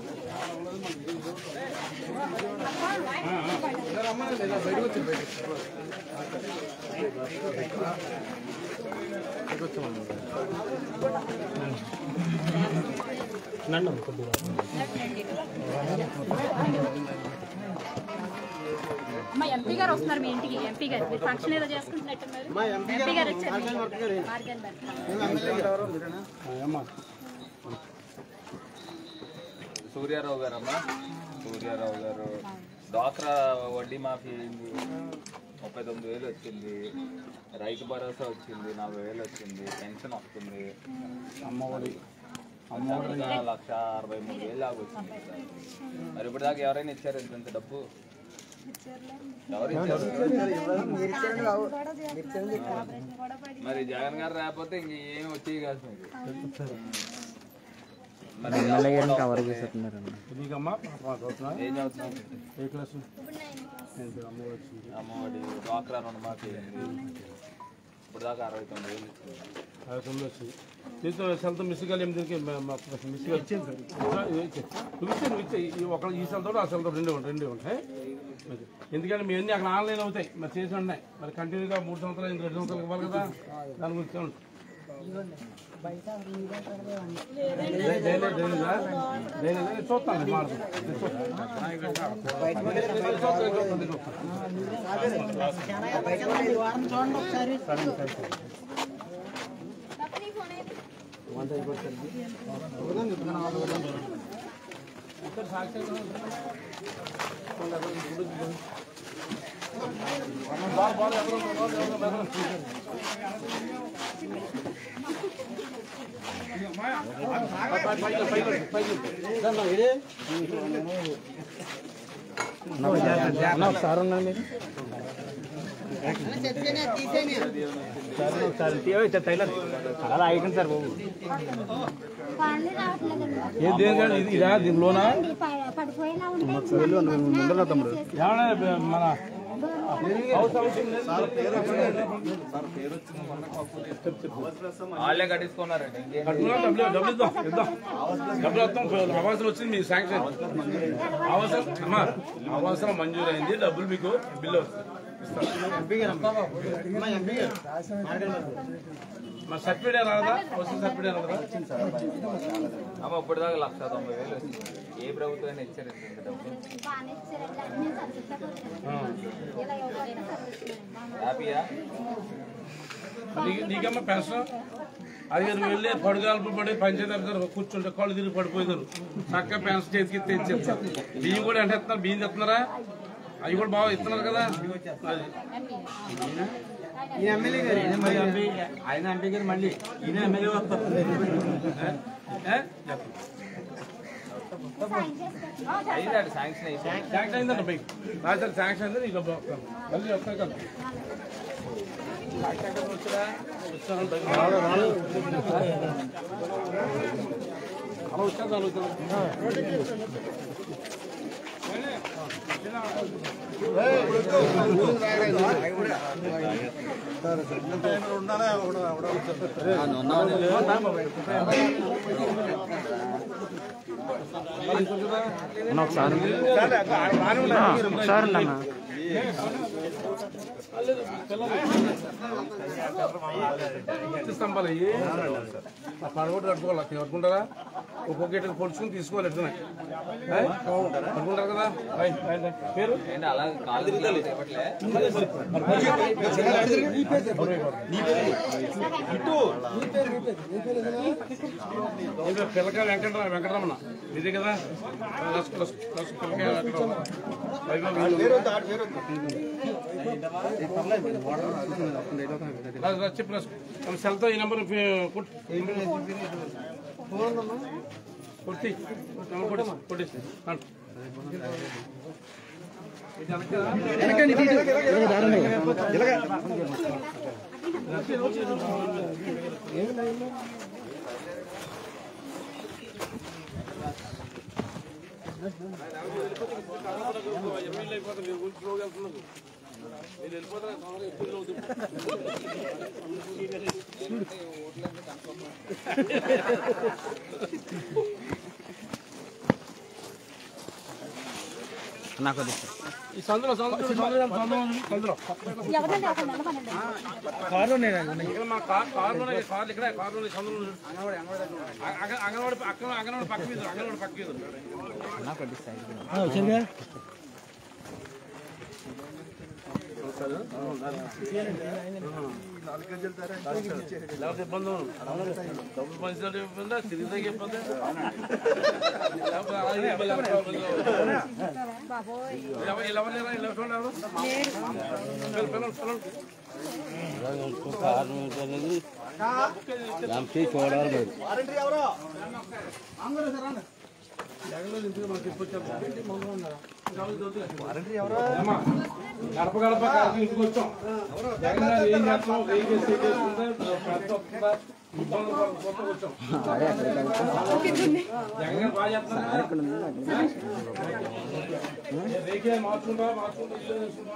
మా ఎంపీ గారు వస్తున్నారు మీ ఇంటికి ఎంపీ గారు మీరు ఫంక్షన్ ఏదో చేసుకుంటున్నట్టున్నారు ఎంపీ గారు వచ్చారు మార్గన్ సూర్యారావు గారమ్మా సూర్యారావు గారు డ్వాక్రా వడ్డీ మాఫీ అయింది ముప్పై తొమ్మిది వేలు వచ్చింది రైతు భరోసా వచ్చింది నలభై వేలు వచ్చింది పెన్షన్ వస్తుంది అమ్మఒడి అమ్మఒడి లక్ష అరవై మూడు వేలు దాకా వచ్చింది మరి ఇప్పుడు దాకా ఎవరైనా ఇచ్చారు ఇంత ఇంత డబ్బు ఎవరు ఇచ్చారు మరి జగన్ గారు రాకపోతే ఇంక ఏం వచ్చేవి కాదు మీకు మరి ఎమ్మెల్యే గారిని కవర్ చేసేస్తున్నారండి నీకమ్మా పాప చదువుతున్నా? ఏం చదువుతున్నావు ఏ క్లాస్ అమ్మ వచ్చింది అమ్మఒడి డ్వాక్రా రుణమాఫీ అయింది ఇప్పుడు దాకా అరవై తొమ్మిది వేలు ఇచ్చింది అరవై తొమ్మిది వచ్చింది దీంతో సెల్తో మిస్ కాల్ ఏమి దీనికి మిస్ కాల్ ఇచ్చింది సార్ నువ్వు ఇచ్చే నువ్వు ఇచ్చే ఈ ఒక ఈ సెల్తో ఆ సెల్తో రెండు ఉంటాయి రెండు ఉంటాయి అది. ఎందుకంటే మీ అన్ని అక్కడ ఆన్లైన్ అవుతాయి మరి చేసి ఉన్నాయి మరి కంటిన్యూగా మూడు సంవత్సరాలు ఇంకా రెండు సంవత్సరాలు ఇవ్వాలి కదా దాని గురించి చూడండి. లేదు, లేదు, లేదు, లేదు, లేదు, లేదు, చూస్తాను మాడదు ఒకసారి ఉన్నాను మీరు అలా అయిపోయింది సార్ బాబు పనులు రావట్లేదండి ఏ దేనికంటే ఇది ఇదా దీనిలోనా పడిపోయేలా ఉంటే ఏమన్నా మన వాళ్ళే కట్టించుకున్నారండి ఇంకేం కట్టుకున్నా డబ్బులు డబ్బులు ఇద్దాం ఇద్దాం డబ్బులు వస్తాం అవసరం వచ్చింది మీ శాంక్షన్ అవసరం అమ్మా అవసరం మంజూరు అయింది డబ్బులు మీకు బిల్లు వస్తుంది మా సర్టిఫికేట్ రాదా వస్తుంది సర్టిఫికేట్ రాదా అమ్మ ఇప్పుడు దాకా లక్ష తొంభై వేలు వచ్చింది ఏ ప్రభుత్వం ఇచ్చారు ఇంత డబ్బు బాగానే ఇచ్చారండి అన్ని సర్వీసెస్ వస్తున్నాయి ఇలా ఎవరైనా సర్వీస్ హ్యాపీయా నీకు- నీకమ్మా పెన్షన్ అది మీరు వెళ్ళి పడుగాల్పు పడి పంచాయతీ ఆఫీసర్ కూర్చుంటే కాళ్ళు తిరిగి పడిపోయినారు చక్కగా పెన్షన్ చేతికి తెచ్చేస్తారు బియ్యం కూడా అంటే ఇస్తున్నారు బియ్యం తెస్తున్నారా అవి కూడా బాగా ఇస్తున్నారు కదా అది ఆయన ఎంపీ గారు మళ్ళీ ఈయన ఎమ్మెల్యే వస్తారు ఏ? చెప్పండి. అయిందండి శాంక్షన్ అయిపోయింది శాంక్షన్ అయిందండి బైక్ రాజధాని శాంక్షన్ అయింది నీకు డబ్బు మళ్ళీ వస్తాయి కదా వచ్చారా వచ్చాను బైక్ అలా వచ్చాను అలా వచ్చాను ఒకసారి ఒకసారి అన్న ఎత్తు స్తంభాలు అయ్యి ఆ పడగొట్టు కట్టుకోవాలి అక్కడ కట్టుకుంటారా ఒక్కొక్క ఇటు పొడుచుకుని తీసుకోవాలి ఎట్టున కట్టుకుంటారు కదా రైట్, రైట్, రైట్. పేరు ఏంటి అలా కాలు తిరిగి ఇవ్వట్లే ఏంటో పిల్లకాయ వెంకటరా వెంకటరమణ ఇదే కదా రస్ రస్ రస్ పిల్లకాయ వెంకటరమణ వైభవ్ రస్ రస్ చెప్పు రస్ మన సెల్తో ఈ నెంబర్ కొట్టు కొట్టి కొట్టి కొట్టి నాకు అది ఈ సందులో సందులో సందులో సందులో ఎవరండి అక్కడ నిలబడండి ఇక్కడ మా కార్ కార్లోనే కార్లు ఇక్కడ కార్లోనే సందులో అంగ- అంగన్వాడి అక్కడ అంగన్వాడి పక్క మీద అంగన్వాడి పక్క మీద నాకు అది లేకపోతే ఇబ్బంది డబ్బులు పంచినట్టు ఇబ్బందా తిరిగితే ఇబ్బంది లేకపోతే అది ఇబ్బంది, లేకపోతే ఇబ్బంది. ఎవరు- వీళ్ళు ఎవరు లేరా? వీళ్ళు ఎవరు చూడండి ఎవరు? పిల్లలు, పిల్లలు, పిల్లలు. ఏమ్మా, గడప గడప కాదు ఇంటికి వచ్చాం జగన్ గారు ఏం చేస్తాం ఏం చేస్తే ఏం చేసుకుంటే పెద్ద వస్తుందా ఇబ్బంది పడుతుందా వచ్చాం జగన్ గారు బాగా చేస్తున్నారు రేకే మార్చుకుంటా మార్చుకుంటా ఇల్లు చేసుకుంటా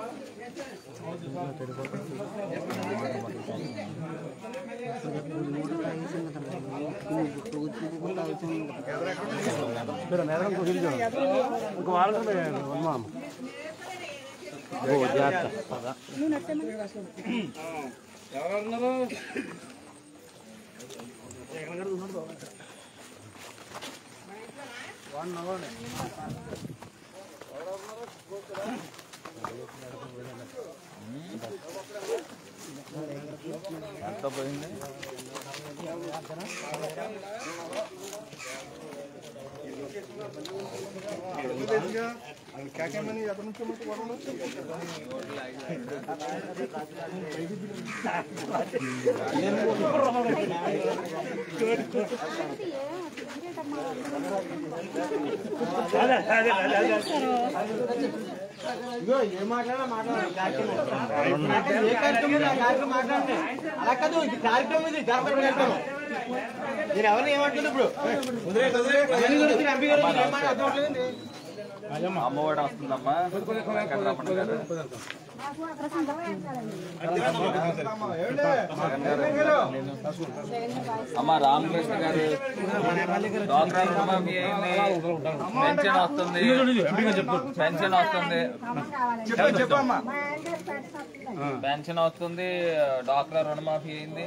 ఎవరన్నారు ఎంత పోయింది అలా కాదు ఇది కార్యక్రమం ఇది కార్యక్రమం కార్యక్రమం నేను ఎవరిని ఏమంటుంది ఇప్పుడు అవన్నీ గురించి ఎంపీ గారు ఏం మాట అర్థం అవ్వట్లేదండి. అమ్మఒడి వస్తుందమ్మా వెంకటరమణ గారు అమ్మ రామకృష్ణ గారు డాక్టర్ రుణమాఫీ అయింది పెన్షన్ వస్తుంది పెన్షన్ వస్తుంది చెప్పమ్మా మా ఆయన గారు పెద్ద తప్పులేదు. పెన్షన్ వస్తుంది డాక్టర్ రుణమాఫీ అయింది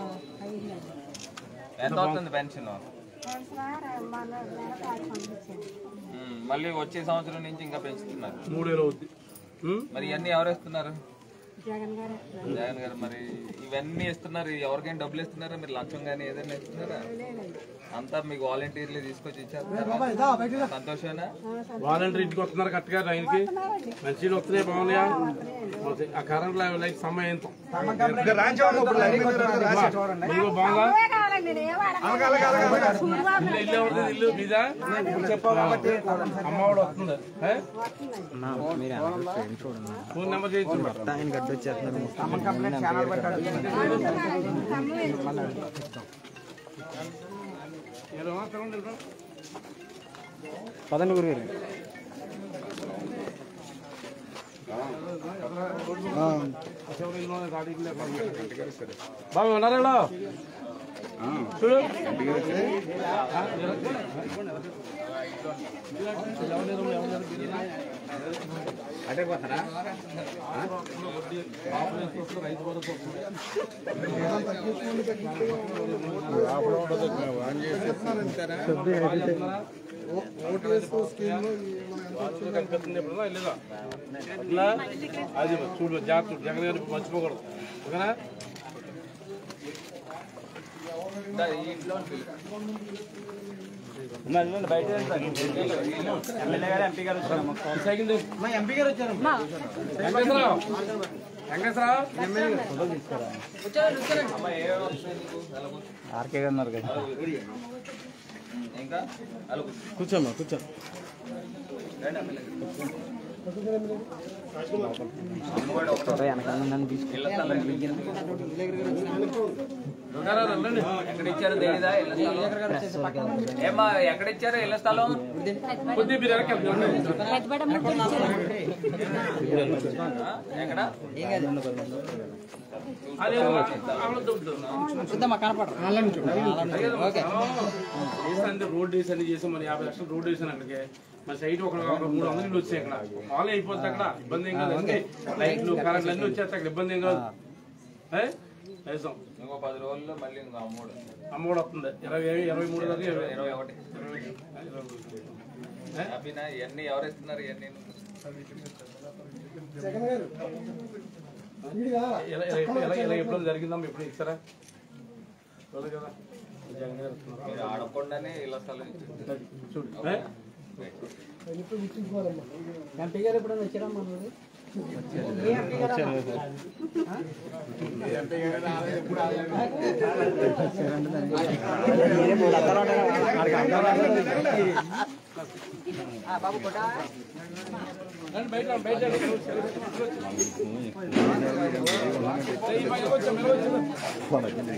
ఎంత వస్తుంది పెన్షన్ పెన్షన్ మన నెల కాదు పంపించాను. ఉమ్, మళ్ళీ వచ్చే సంవత్సరం నుంచి ఇంకా పెంచుతున్నారు మూడేళ్ళు అవుద్ది ఉం? మరి ఇవన్నీ ఎవరు ఇస్తున్నారు జగన్ గారు ఇస్తున్నారు. జగన్ గారు మరి ఇవన్నీ ఇస్తున్నారు ఎవరికైనా డబ్బులు ఇస్తున్నారా మీరు లంచం కానీ ఏదైనా ఇస్తున్నారా అంతా మీకు వాలంటీర్లు తీసుకొచ్చి ఇచ్చారు సంతోషమేనా వాలంటీర్ ఇంటికి వస్తున్నారు కరెక్ట్గా టైంకి మంచిగా వస్తున్నాయి బాగున్నాయా మరి ఆ కరెంట్ లైట్ సమయం ఎంత ఇదిగో బాగుందా అవే కావాలి అడగండి నేను ఏం అడగను. సూర్యబాబు ఇల్లు ఇల్లు ఎవరిది ఇల్లు మీదా చెప్పావా అమ్మఒడు వస్తుంది ఏ? ఫోన్ నెంబర్ చేయించు ఆయన గడ్డి వచ్చేస్తున్నారు ఏదో తినండి, తినండి. పదండి గురుగారు బాబు ఉన్నారా చూడు కనిపిస్తుంది ఎప్పుడన్నా లేదా అట్లా అది చూడు జాగ్రత్త జగన్ గారు మర్చిపోకూడదు ఓకేనా దా, ఈ ఇంట్లో పిలు. ఈ సైకిల్ తీసు. మా ఎంపీ గారు వచ్చారు వెంకటేశ్వరరావు వెంకటేశ్వరరావు అమ్మ ఏ వస్తుంది నీకు? అలా కూర్చో. ఆర్కే గారు ఉన్నారు కదా ఇంకా అలా కూర్చో. కూర్చోమ్మా కూర్చో రండి, అమ్మ దగ్గరికి. అమ్మఒడి ఒకటో వెనకాల నన్ను తీసుకు ఇళ్ళ స్థలం రంగారా, రండి. ఎక్కడ ఇచ్చారో తెలీదా ఇళ్ళ స్థలం ఏమ్మా ఎక్కడ ఇచ్చారో ఇళ్ళ స్థలం కొద్దిగా మీరు వెనక్కి వెళ్ళండి. పెద్దబడ ముగ్గురు ఇచ్చారు. ఆ? ఎక్కడ అదే ఆవిడ దొబ్బుతుంది. వేసాను రోడ్ వేసాను చేసాం మన యాభై లక్షలు రోడ్ వేసాను అక్కడికి మన సైట్ ఒక ఒక మూడు వందలు ఇల్లు వచ్చాయి అక్కడ ఆల్ అయిపోతుంది అక్కడ ఇబ్బంది ఏం కాదు అన్ని లైట్లు కరెంట్లు అన్ని వచ్చేస్తాయి అక్కడ ఇబ్బంది ఏం కాదు ఏ? వేసాం ఇంకో పది రోజుల్లో మళ్ళీ ఇంకో అమ్మోడు అమ్మ కూడా వస్తుంది ఇరవై ఇరవై మూడు దాకా ఇరవై ఇరవై ఒకటి ఇరవై ఏ? హ్యాపీనా ఇవన్నీ ఎవరు ఇస్తున్నారు ఇవన్నీ ఇలా ఇలా ఇలా ఇలా ఎప్పుడు జరిగిందమ్మా ఎప్పుడు ఇస్తారా చూడదు కదా జగన్ గారు ఇస్తున్నారు. మీరు ఆడకుండానే ఇళ్ళ స్థలం ఇచ్చారు చూడు ఏ? ఎంపీ గారు ఎప్పుడైనా వచ్చారా మన ఊరు? రండి బయట రండి, బయట రండి. ఏయ్, ఈ పైకి వచ్చా, మీరు వచ్చా.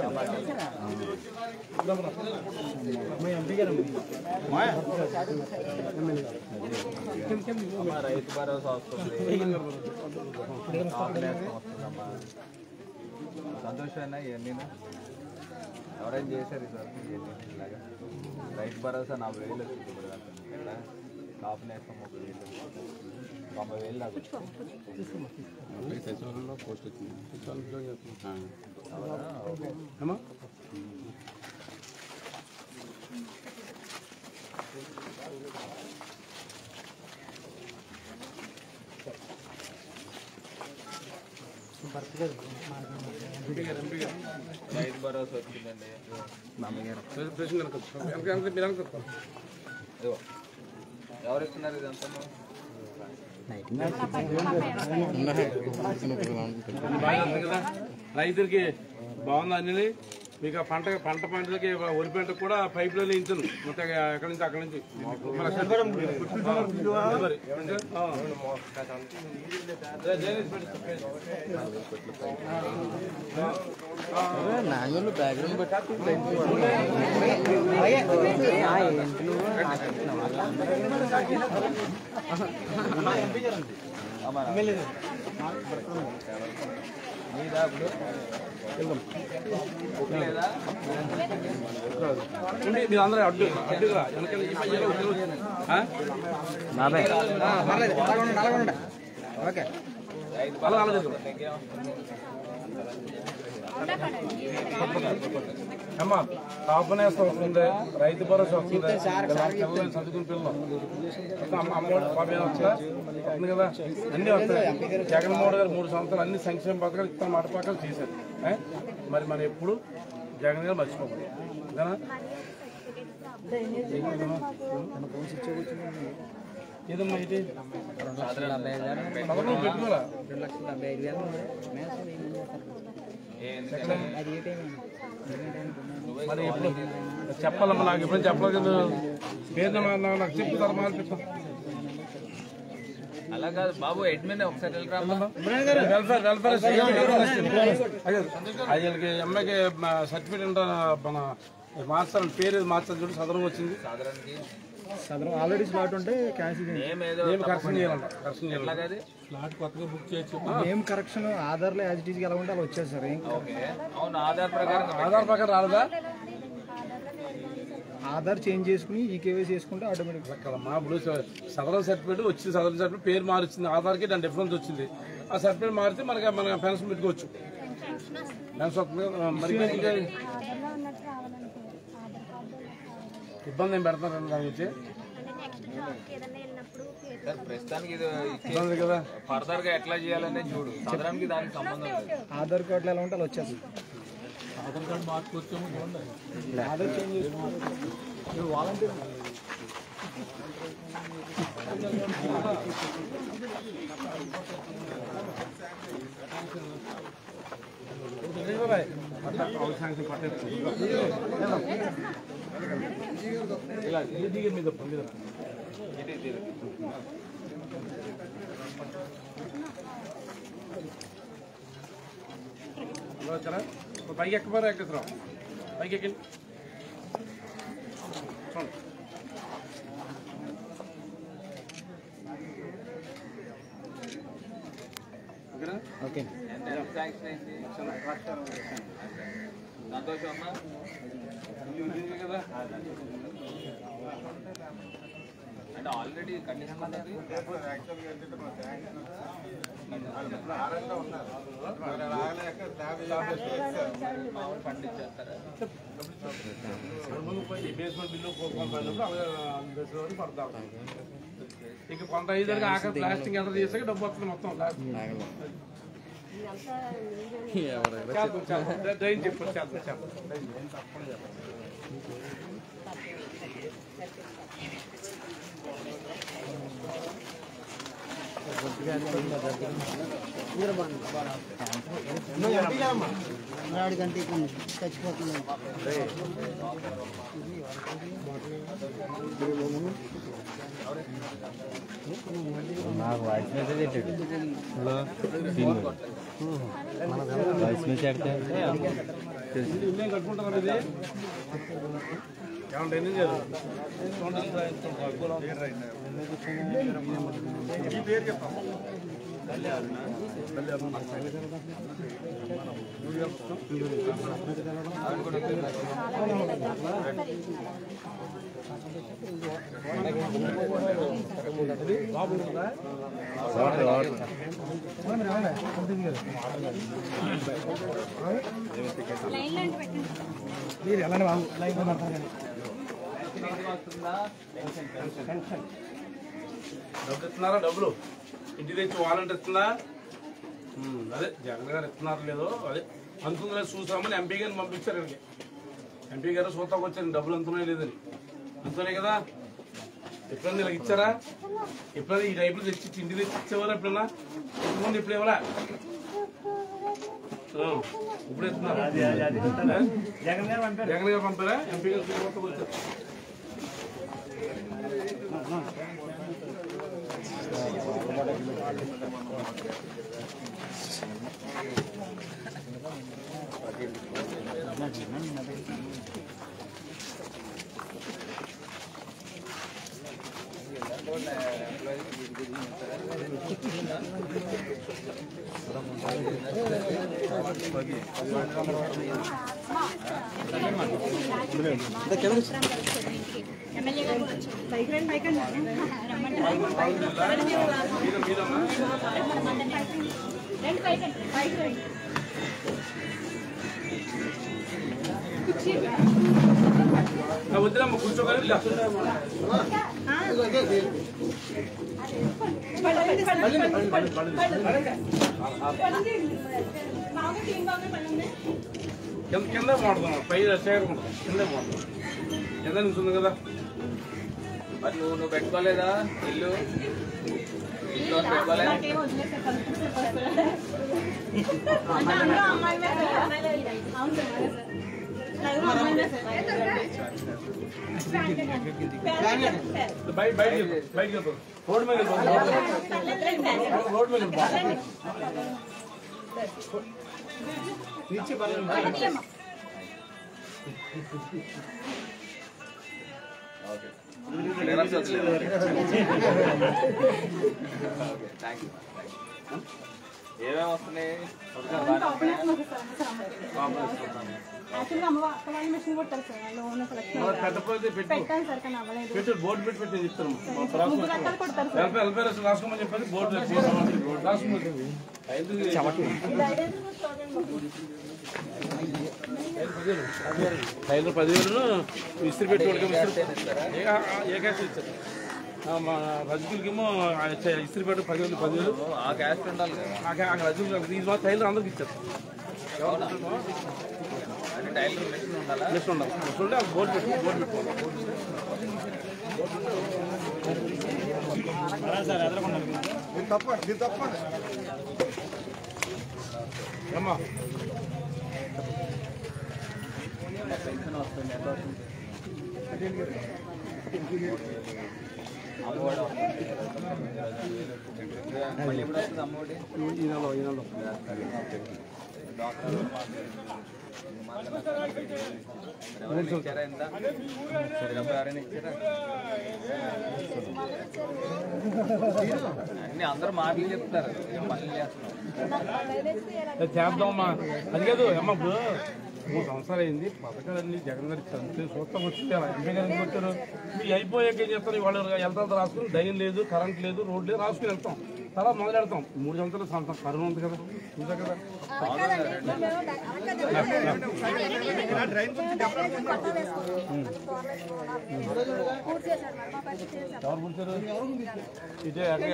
అమ్మ రైతు భరోసా వస్తుంది కాంప్లెక్స్ వస్తుందమ్మా సంతోషమైనా ఇవన్నీ ఎవరైనా చేశారు సార్ ఇవన్నీ ఇలాగా రైతు భరోసా నలభై వేలు వచ్చింది ఇప్పుడు దాకా ఇక్కడ కాపు నేస్తాం ఒక వేలు తొంభై వేలు దాకా అమ్మా రైతు భరోసా వచ్చిందండి ప్రెసిడెంట్ వెనక వచ్చి. వెనక వెనక మీరు వెనక వచ్చి. ఇదిగో ఎవరు ఇస్తున్నారు ఇదంతా బాగా ఉంది కదా రైతులకి బాగుంది అన్ని మీకు ఆ పంట పంట పంటలకి వరి పంటకు కూడా పైప్ లైన్ ఇచ్చాను మొత్తం ఎక్కడి నుంచి అక్కడి నుంచి మరి అసలు- ఆ, మరి. ఆ. జై- జైనిష్ పెట్టు. నాన్నోళ్ళు బ్యాక్గ్రౌండ్ మీదా ఇప్పుడు బుక్ లేదా ఉండి మీరు అందరూ అడ్డు అడ్డుగా వెనకాల ఈ మధ్యలో వదిలి- ఆ? బాబాయ్ ఓకే రైతు అలా అలా భరోసా జరుగు. వస్తుంది, ఇంకేం అమ్మా కాపునేస్తం వస్తుంది రైతు భరోసా వస్తుంది పిల్లలు చదువుకుని పిల్లలు అమ్మ అమ్మఒడి బాబు వస్తుందా వస్తుంది కదా అన్ని వస్తాయి జగన్మోహన్ గారు మూడు సంవత్సరాలు అన్ని సంక్షేమ పథకాలు ఇస్తాను మాట పథకాలు చేశారు ఏ? మరి మనం ఎప్పుడు జగన్ గారు మర్చిపోకూడదు ఓకేనా ఏదమ్మా ఇది పదకొండు పెట్టుకోరా రెండు లక్షల డెబ్బై ఐదు వేలు ఏ ఎందుకంటే మరి ఎప్పుడు చెప్పాలమ్మా నాకు ఎప్పుడు చెప్పలేదు కదా పేరు నా- నా- నాకు చెప్పు తర్వాత మాట్లాడతాం అలా కాదు బాబు అడ్మిన్ ఒకసారి వెళ్ళరా వెల్ఫేర్ వెల్ఫేర్ అది వీళ్ళకి అమ్మాయికి సర్టిఫికేట్ మన మార్చాలని పేరు ఏది మార్చాలి చూడు సదరం వచ్చింది సాధారణకి సదరం ఆల్రెడీ స్లాట్ ఉంటే క్యాన్సిల్ నేమ్ ఏదో ఏం కరెక్షన్ చేయాలంట కరెక్షన్ చేయాలి ఎట్లా కాదు నేమ్ కరెక్షన్ ఆధార్లో యాజ్ ఇట్ ఈస్ ఎలా ఉంటే అలా వచ్చేది సార్ ఏం ఓకే అవును ఆధార్ ప్రకారం ఆధార్ ప్రకారం రాలేదా ఆధార్ చేంజ్ చేసుకుని ఈ కేవైసీ చేసుకుంటే ఆటోమేటిక్ కదమ్మా ఇప్పుడు సదరం సర్టిఫికేట్ వచ్చింది సదరం సర్టిఫికేట్ పేరు మారిచ్చింది ఆధార్కి దాని డిఫరెన్స్ వచ్చింది ఆ సర్టిఫికేట్ మారితే మనకి మన పెన్షన్ పెట్టుకోవచ్చు పెన్షన్ వస్తుంది కదా. మరి ఇంకా ఆధార్లో ఉన్నట్టు రావాలంటే ఆధార్ కార్డు ఇబ్బంది ఏం పెడతారు దాని గురించి అంటే నెక్స్ట్ జాబ్కి ఏదైనా వెళ్ళినప్పుడు పేరు సార్ ప్రస్తుతానికి ఇది ఇబ్బంది కదా ఫర్దర్ గా ఎట్లా చేయాలనే చూడు సాధారణకి దానికి సంబంధం లేదు ఆధార్ కార్డులో ఎలా ఉంటే అలా వచ్చేది ఆధార్ చేంజ్ చేసుకుని వాలంటీర్ ఇలా ఇది దిగే మీద మీద ఇది ఇది. ఇలా వచ్చారా ఇప్పుడు పైకి ఎక్కబారా ఎక్కతాం పైకి ఎక్కండి చూడండి ఓకేనా ఓకే ఎంత ఎంత శాంక్షన్ అయింది సంతోషం అమ్మా ఇది కదా అంటే ఆల్రెడీ కండిషన్ ఉన్నది మామూలు ఫండ్ ఇచ్చేస్తారా ముందు పోయి బేస్మెంట్ బిల్లు కొంత అయినప్పుడు అలాగే బేస్మెంట్ వరకు పడతాం ఇక కొంత అయ్యేదానికి ఆఖరి ప్లాస్టింగ్ ఎంత చేసాక డబ్బు వస్తుంది మొత్తం లాస్ట్ చేద్దాం, చేద్దాం. డ్రై- డ్రైన్ చెప్పు చేద్దాం చేద్దాం డ్రైన్ డ్రైన్ తప్పకుండా చేద్దాం. నాకు వాయిస్ మెసేజ్ పెట్టాడు వాయిస్ మెసేజ్ పెడితే ఇది ఇల్లు ఏం కట్టుకుంటారా ఇది ఏమంటే ఎన్ని చేయరు చూడండి, ఇంత- ఇంత తక్కువలో ఉంది. ఈ పేరు చెప్తాం లైన్ లాంటి పెట్టండి మీరు ఎలానే బాబు లైన్ పడతారు కానీ డబ్బులు ఇస్తున్నారా డబ్బులు ఇంటి తెచ్చి వాలంటీర్ ఇస్తుందా ఉమ్, అదే జగన్ గారు ఇస్తున్నారు లేదో అదే అంతుందో చూసామని ఎంపీ గారిని పంపించారు ఇక్కడికి ఎంపీ గారు చూస్తాకు వచ్చారు డబ్బులు అంతున్నాయి లేదని అంతున్నాయి కదా ఎప్పుడన్నా ఇలా ఇచ్చారా ఎప్పుడైనా ఈ టైపులో తెచ్చి ఇంటి తెచ్చి ఇచ్చేవారా ఎప్పుడన్నా ఇంతకుముందు ఇప్పుడు ఇవ్వరా ఆ, ఇప్పుడు ఇస్తున్నారు జగన్ గారు పంపారా జగన్ గారు పంపారా ఎంపీ గారు చూస్తాకు వచ్చారు ఎమ్మెల్యే గారు కూడా వచ్చారు. బైక్ రండి బైక్ రండి రమ్మంటారు. మీద మీదమ్మా రండి బైక్ రండి బైక్ రండి నా వద్దులమ్మ కూర్చోగలి కింద కింద మాడుతున్నాం పై చేయకుండా కింద మాడుతున్నాం కింద నుంచి ఉంది కదా మరి నువ్వు నువ్వు పెట్టుకోలేదా ఇల్లు ఇంట్లో పెట్టుకోలేదా నాకేం వదిలేసే కలుపుతూ వస్తారు. అంటే అందరూ అమ్మాయిలే సార్. అవును సార్ అదే సార్. నలుగురు అమ్మాయిలే సార్. బయట బయట బయట రోడ్డు మీద వెళ్ళిపో. రోడ్డు మీద వెళ్ళిపో. ఓకే రివర్స్ వదిలేదు ఓకే థ్యాంక్ యూ ఏమేమి వస్తున్నాయి ఒకసారి బాగానే వస్తున్నాయా? యాక్చువల్గా అమ్మ అక్క వాళ్ళ మిషన్ కొట్టారు సార్ లోన్ సెలెక్షన్ పెద్ద పోతే పెట్టు పెట్టాను సార్ కానీ అవ్వలేదు పెట్టు బోర్డు పెట్టి పెట్టి చెప్తాను ముగ్గురు అక్కలు కొడతారు సార్ వెల్ఫేర్ వెల్ఫేర్ అసలు రాసుకోమని చెప్పేసి బోర్డు రాసుకోమని ఐదు పదివేలు ఇస్త్రీ పెట్టి వాళ్ళకి ఇస్త్రీ ఏ- ఆ- ఏ క్యాష్ ఇచ్చారు ఆ, మా రజకులకేమో ఆ ఇచ్చే- ఇస్త్రీ పెట్టి పదివేలు పదివేలు ఆ క్యాస్ట్ ఉండాలి కదా ఆ క్యా- ఆ రజకులు ఇది మా టైలర్ అందరికి ఇచ్చారు అంటే టైలర్ మెషిన్ ఉండాలా నెక్స్ట్ ఉండాలి నెక్స్ట్ ఉంటే ఆ బోర్డు పెట్టి బోర్డు పెట్టుకోవాలి ఏమ్మా పెన్షన్ వస్తుంది ఎంత వస్తుంది అమ్మఒడి వస్తుంది. మళ్ళీ ఎప్పుడు వస్తుంది అమ్మఒడి ఈ నెలలో ఈ నెలలో డాక్టర్ ఎవరైనా ఇచ్చారా ఎంత డబ్బు ఎవరైనా ఇచ్చారా అన్ని అందరూ మాటలు చెప్తారు ఏం పనులు చేస్తున్నాం అది చేద్దామమ్మా అది కాదు అమ్మ ఇప్పుడు మూడు సంవత్సరాలు అయింది పథకాలన్నీ జగన్ గారికి చదివితే చూస్తాం వచ్చింది అలా ఎంపీ గారికి వచ్చారు మీ అయిపోయాక ఏం చేస్తారు వాళ్ళు వెళ్తారు రాసుకుని దయం లేదు కరెంట్ లేదు రోడ్ లేదు రాసుకుని వెళ్తాం తర్వాత మొదలు పెడతాం మూడు సంవత్సరాలు సంవత్సరం కరోనా ఉంది కదా చూసా కదా ఎవరు కూర్చారు ఇదే అక్కడ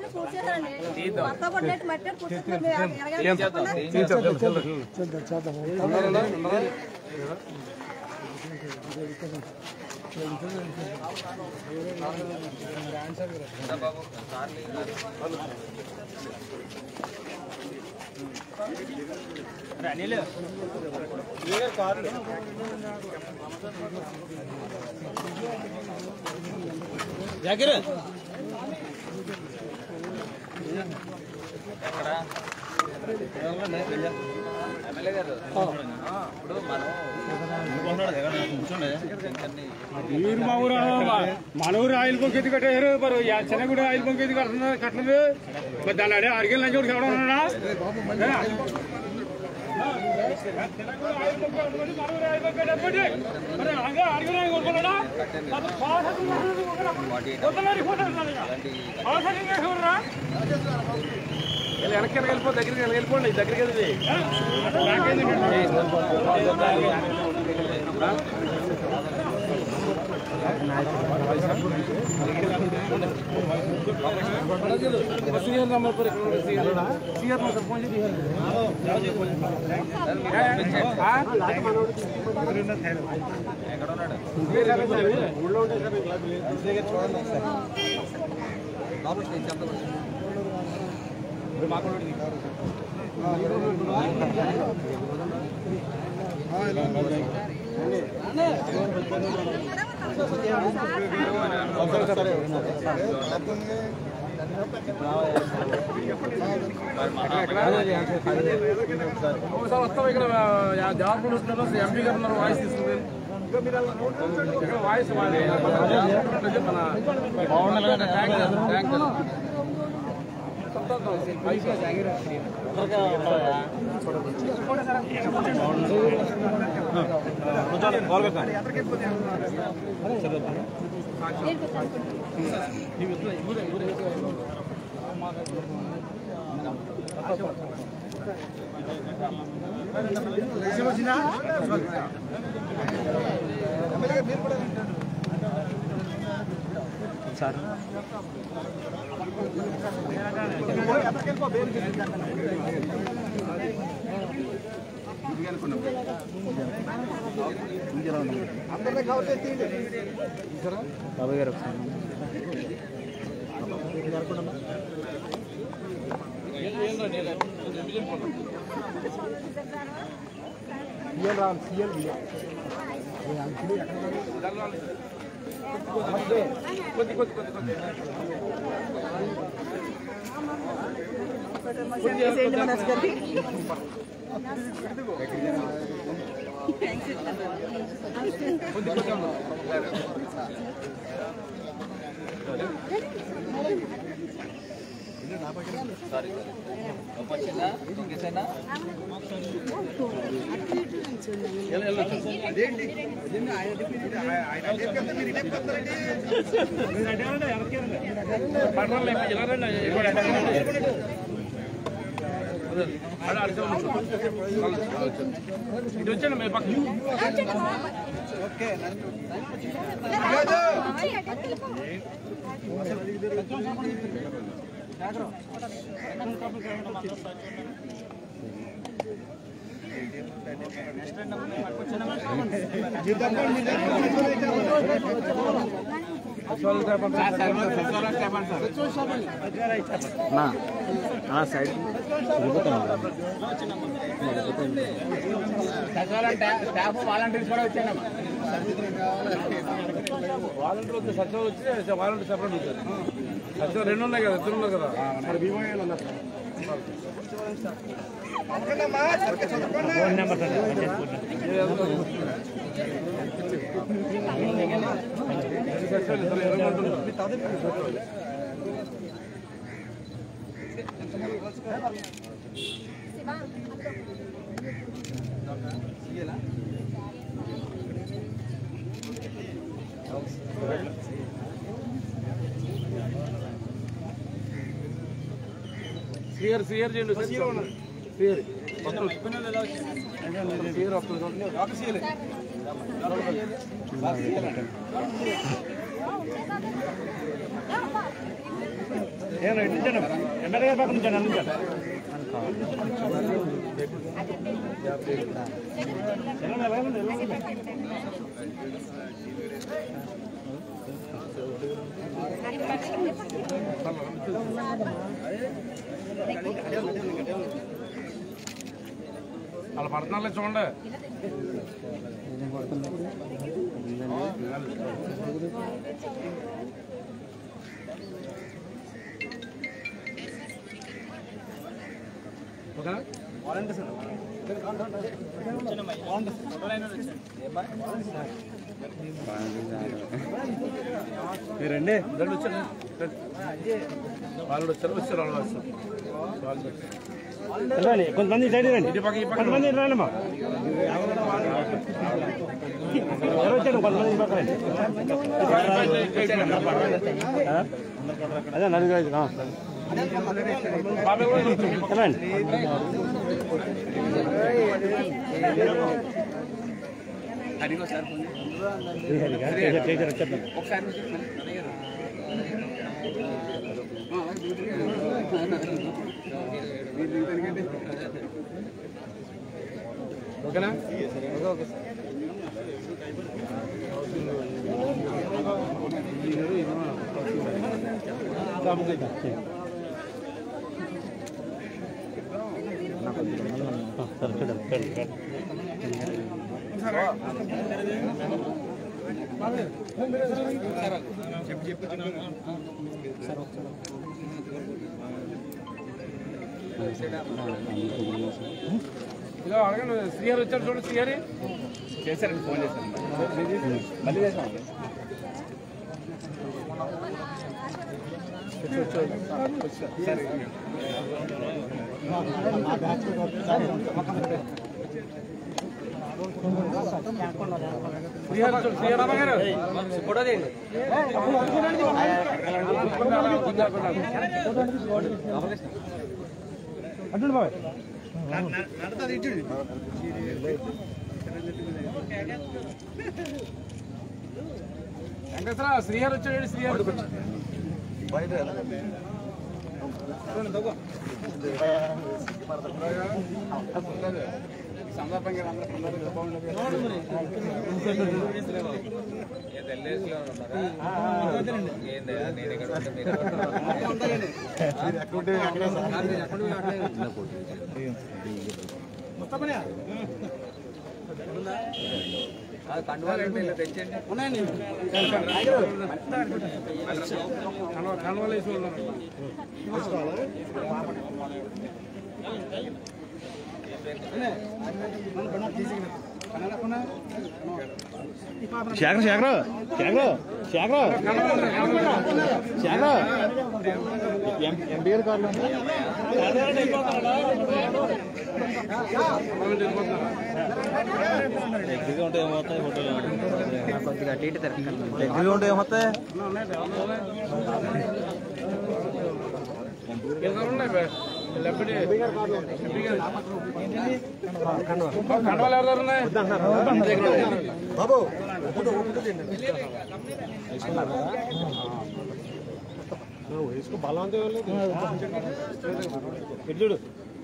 ఏం చేద్దాం ఏం చేద్దాం ఉన్నారా? ఉన్నారా? ఇంకా బాబు సార్లు ఎక్కడ ఎమ్మెల్యే గారు ఆ, ఇప్పుడు మనం పెన్షన్ని మీరు మా ఊరు మన ఊరు ఆయిల్ బంక్ ఎందుకు కట్టారు మరి యా చిన్నగూడ ఆయిల్ బంక్ ఎందుకు కడుతున్నారు కట్టలేదు మరి దాని అడే అడిగిన లంచ్ కూడా ఎవడ ఉన్నాడా ఏనా? చిన్నగూడ ఆయిల్ బంక్ కట్టుకోండి, మన ఊరు ఆయిల్ బంక్ కట్టుకోండి. మరి అలాగే అడిగిన ఆయన కొనుక్కున్నాడా? అది పాస్ కొనుక్కున్నారు, ఫోటో ఇస్తున్నారు ఇక. అవసరం ఇంకా ఎవరురా? ఇలా వెనక్కి వెనక్కి వెళ్ళిపో దగ్గరికి వెనక్కి వెళ్ళిపోండి దగ్గరికి వెళ్ళి సీఆర్ నంబర్ पर సీఆర్ సీఆర్ నంబర్ ఫోన్ చేసి ఎక్కడ ఉన్నాడు లోపలికి తెచ్చి అంతా కొంచెం. ఒకసారి వస్తాం ఇక్కడ జాబ్ ఉంటున్నారు ఎంపీ గారు ఉన్నారు వాయిస్ తీసుకుంది ఇక్కడ వాయిస్ మన బాగుండాలి ట్యాంక్ బాబాయ్ గారు ఒకసారి కొద్ది కొద్ది కొద్ది కొద్ది సారీ వచ్చిందా ఇంకేసైనా పట్టణంలో ఇప్పుడు ఇలా రండి, ఇక్కడ అడగండి. అదే, అక్కడ అడిగే ఉంది. ఇటు వచ్చాను మీ పక్కన నా నా సైడ్ స్టాఫ్ వాలంటీర్స్ కూడా వచ్చానమ్మా వాలంటీర్ వచ్చి సచివాలయం వచ్చి వాలంటీర్ సెపరేట్ వచ్చారు సచివాలయం రెండు ఉన్నాయి కదా ఇద్దరు ఉన్నారు కదా మరి భీమయ్య ఉన్నారు సచివాలయం ఇద్దరు ఇరవై మంది ఉన్నారు. సిఆర్ సిఆర్ చేయండి సిఆర్ సిఆర్ వస్తుంది ఎమ్మెల్యే పక్కన నుంచి అందించాను వాళ్ళ పడుతున్నారులే చూడండి ఓకేనా మీరండి రెండు వచ్చారు వాళ్ళు వచ్చారు వచ్చారు వాళ్ళు వచ్చారు వాళ్ళు వచ్చారు రండి కొంతమంది సైడ్ రండి ఇటు పక్క ఈ పక్క కొంతమంది రండమ్మా ఎవరు వచ్చారు కొంతమంది ఈ పక్క రండి. ఆ? అదే నలుగురు ఐదు ఆ. బాబాయ్ కూడా వచ్చారు. రండి శ్రీహరిగా? చేశారు, చేశారు, చెప్పండి ఓకేనా ఆ, సరే చూడండి చూడండి చూడండి ఇలా అడగండి శ్రీహరి వచ్చారు చూడండి శ్రీహరి చేశారండి ఫోన్ చేశాను మళ్ళీ చేశాను శ్రీహరి చూడు శ్రీహరి రామ గారు అంటుండు బాబాయ్ వెంకటేశ్వర శ్రీహరి వచ్చాడు శ్రీహరి ఏ తెల్లేసులో ఉన్నారా ఏంది నేను ఇక్కడ ఉంటే మీరు ఎక్కడ అది కండువాలంటే ఇలా తెచ్చండి కనవాలు వేసి ఉన్నారు శేఖర్ శేఖర్ శేఖర్ శేఖర్ శేఖర్ ఎంపీ గారి కార్లు కొద్దిగా అటు ఇటు తిరగకండి ఉంటే ఏమవుతాయి కండవాలు ఎవరు ఉన్నాయి వయసుకు బలవంతం చూడు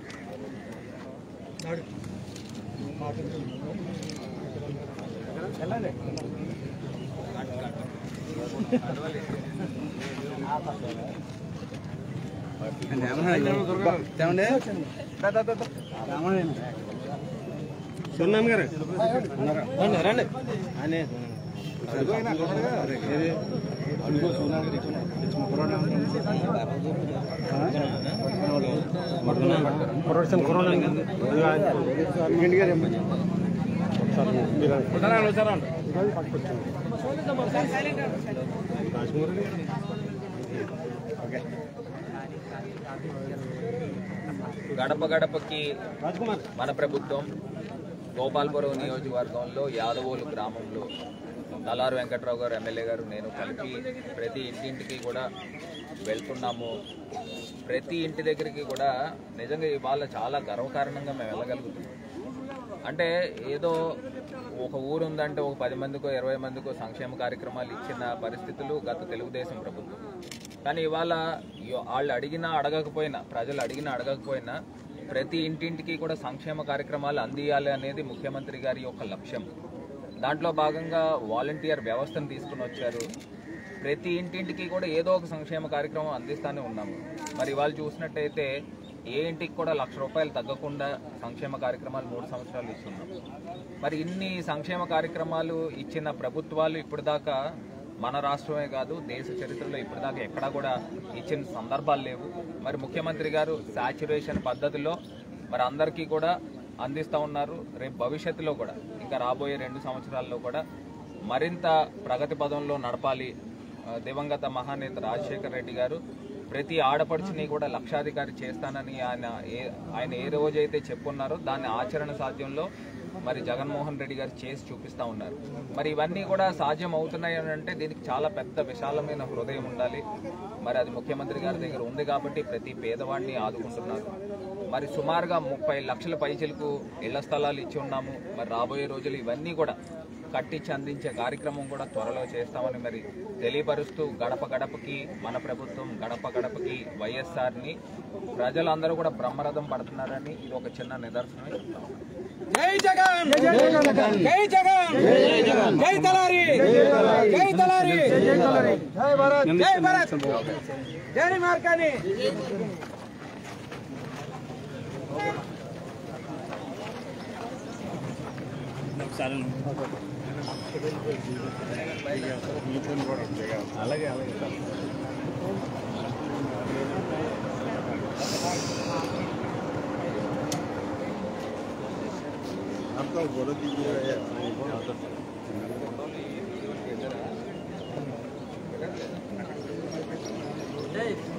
సున్నాం గారు రండి రండి అనే వచ్చారా వచ్చారా గడప గడపకి మన ప్రభుత్వం గోపాల్పురం నియోజకవర్గంలో యాదవోలు గ్రామంలో తలారు వెంకట్రావు గారు ఎమ్మెల్యే గారు నేను కలిపి ప్రతి ఇంటింటికి కూడా వెళ్తున్నాము ప్రతి ఇంటి దగ్గరికి కూడా నిజంగా ఇవాళ చాలా గర్వకారణంగా మేము వెళ్ళగలుగుతున్నాం అంటే ఏదో ఒక ఊరు ఉందంటే ఒక పది మందికో ఇరవై మందికో సంక్షేమ కార్యక్రమాలు ఇచ్చిన పరిస్థితులు గత తెలుగుదేశం ప్రభుత్వం కానీ ఇవాళ యో- వాళ్ళు అడిగినా అడగకపోయినా ప్రజలు అడిగినా అడగకపోయినా ప్రతి ఇంటింటికి కూడా సంక్షేమ కార్యక్రమాలు అందియాలి అనేది ముఖ్యమంత్రి గారి యొక్క లక్ష్యం దాంట్లో భాగంగా వాలంటీర్ వ్యవస్థను తీసుకుని వచ్చారు ప్రతి ఇంటింటికి కూడా ఏదో ఒక సంక్షేమ కార్యక్రమం అందిస్తానే ఉన్నాము మరి ఇవాళ చూసినట్టయితే ఏ ఇంటికి కూడా లక్ష రూపాయలు తగ్గకుండా సంక్షేమ కార్యక్రమాలు మూడు సంవత్సరాలు ఇస్తున్నాం మరి ఇన్ని సంక్షేమ కార్యక్రమాలు ఇచ్చిన ప్రభుత్వాలు ఇప్పటిదాకా మన రాష్ట్రమే కాదు దేశ చరిత్రలో ఇప్పటిదాకా ఎక్కడా కూడా ఇచ్చిన సందర్భాలు లేవు మరి ముఖ్యమంత్రి గారు సాచురేషన్ పద్ధతిలో మరి అందరికీ కూడా అందిస్తూ ఉన్నారు రేపు భవిష్యత్తులో కూడా ఇంకా రాబోయే రెండు సంవత్సరాల్లో కూడా మరింత ప్రగతి పదంలో నడపాలి ఆ, దివంగత మహానేత రాజశేఖర్ రెడ్డి గారు ప్రతి ఆడపడుచుని కూడా లక్షాధికారి చేస్తానని ఆయన ఏ ఆయన ఏ రోజైతే చెప్పున్నారో దాన్ని ఆచరణ సాధ్యంలో మరి జగన్మోహన్ రెడ్డి గారు చేసి చూపిస్తా ఉన్నారు మరి ఇవన్నీ కూడా సాధ్యం అవుతున్నాయి అని అంటే దీనికి చాలా పెద్ద విశాలమైన హృదయం ఉండాలి మరి అది ముఖ్యమంత్రి గారి దగ్గర ఉంది కాబట్టి ప్రతి పేదవాడిని ఆదుకుంటున్నారు మరి సుమారుగా ముప్పై లక్షల పైచలకు ఇళ్ల స్థలాలు ఇచ్చి ఉన్నాము మరి రాబోయే రోజులు ఇవన్నీ కూడా కట్టించి అందించే కార్యక్రమం కూడా త్వరలో చేస్తామని మరి తెలియపరుస్తూ గడప గడపకి మన ప్రభుత్వం గడప గడపకి వైఎస్ఆర్ని ప్రజలందరూ కూడా బ్రహ్మరథం పడుతున్నారని ఇది ఒక చిన్న నిదర్శనమే చెప్తాం జై జగన్ జై జగన్ జై జగన్ జై తలారి జై తలారి జై భారత్ జై భారత్ జై మార్కాని జై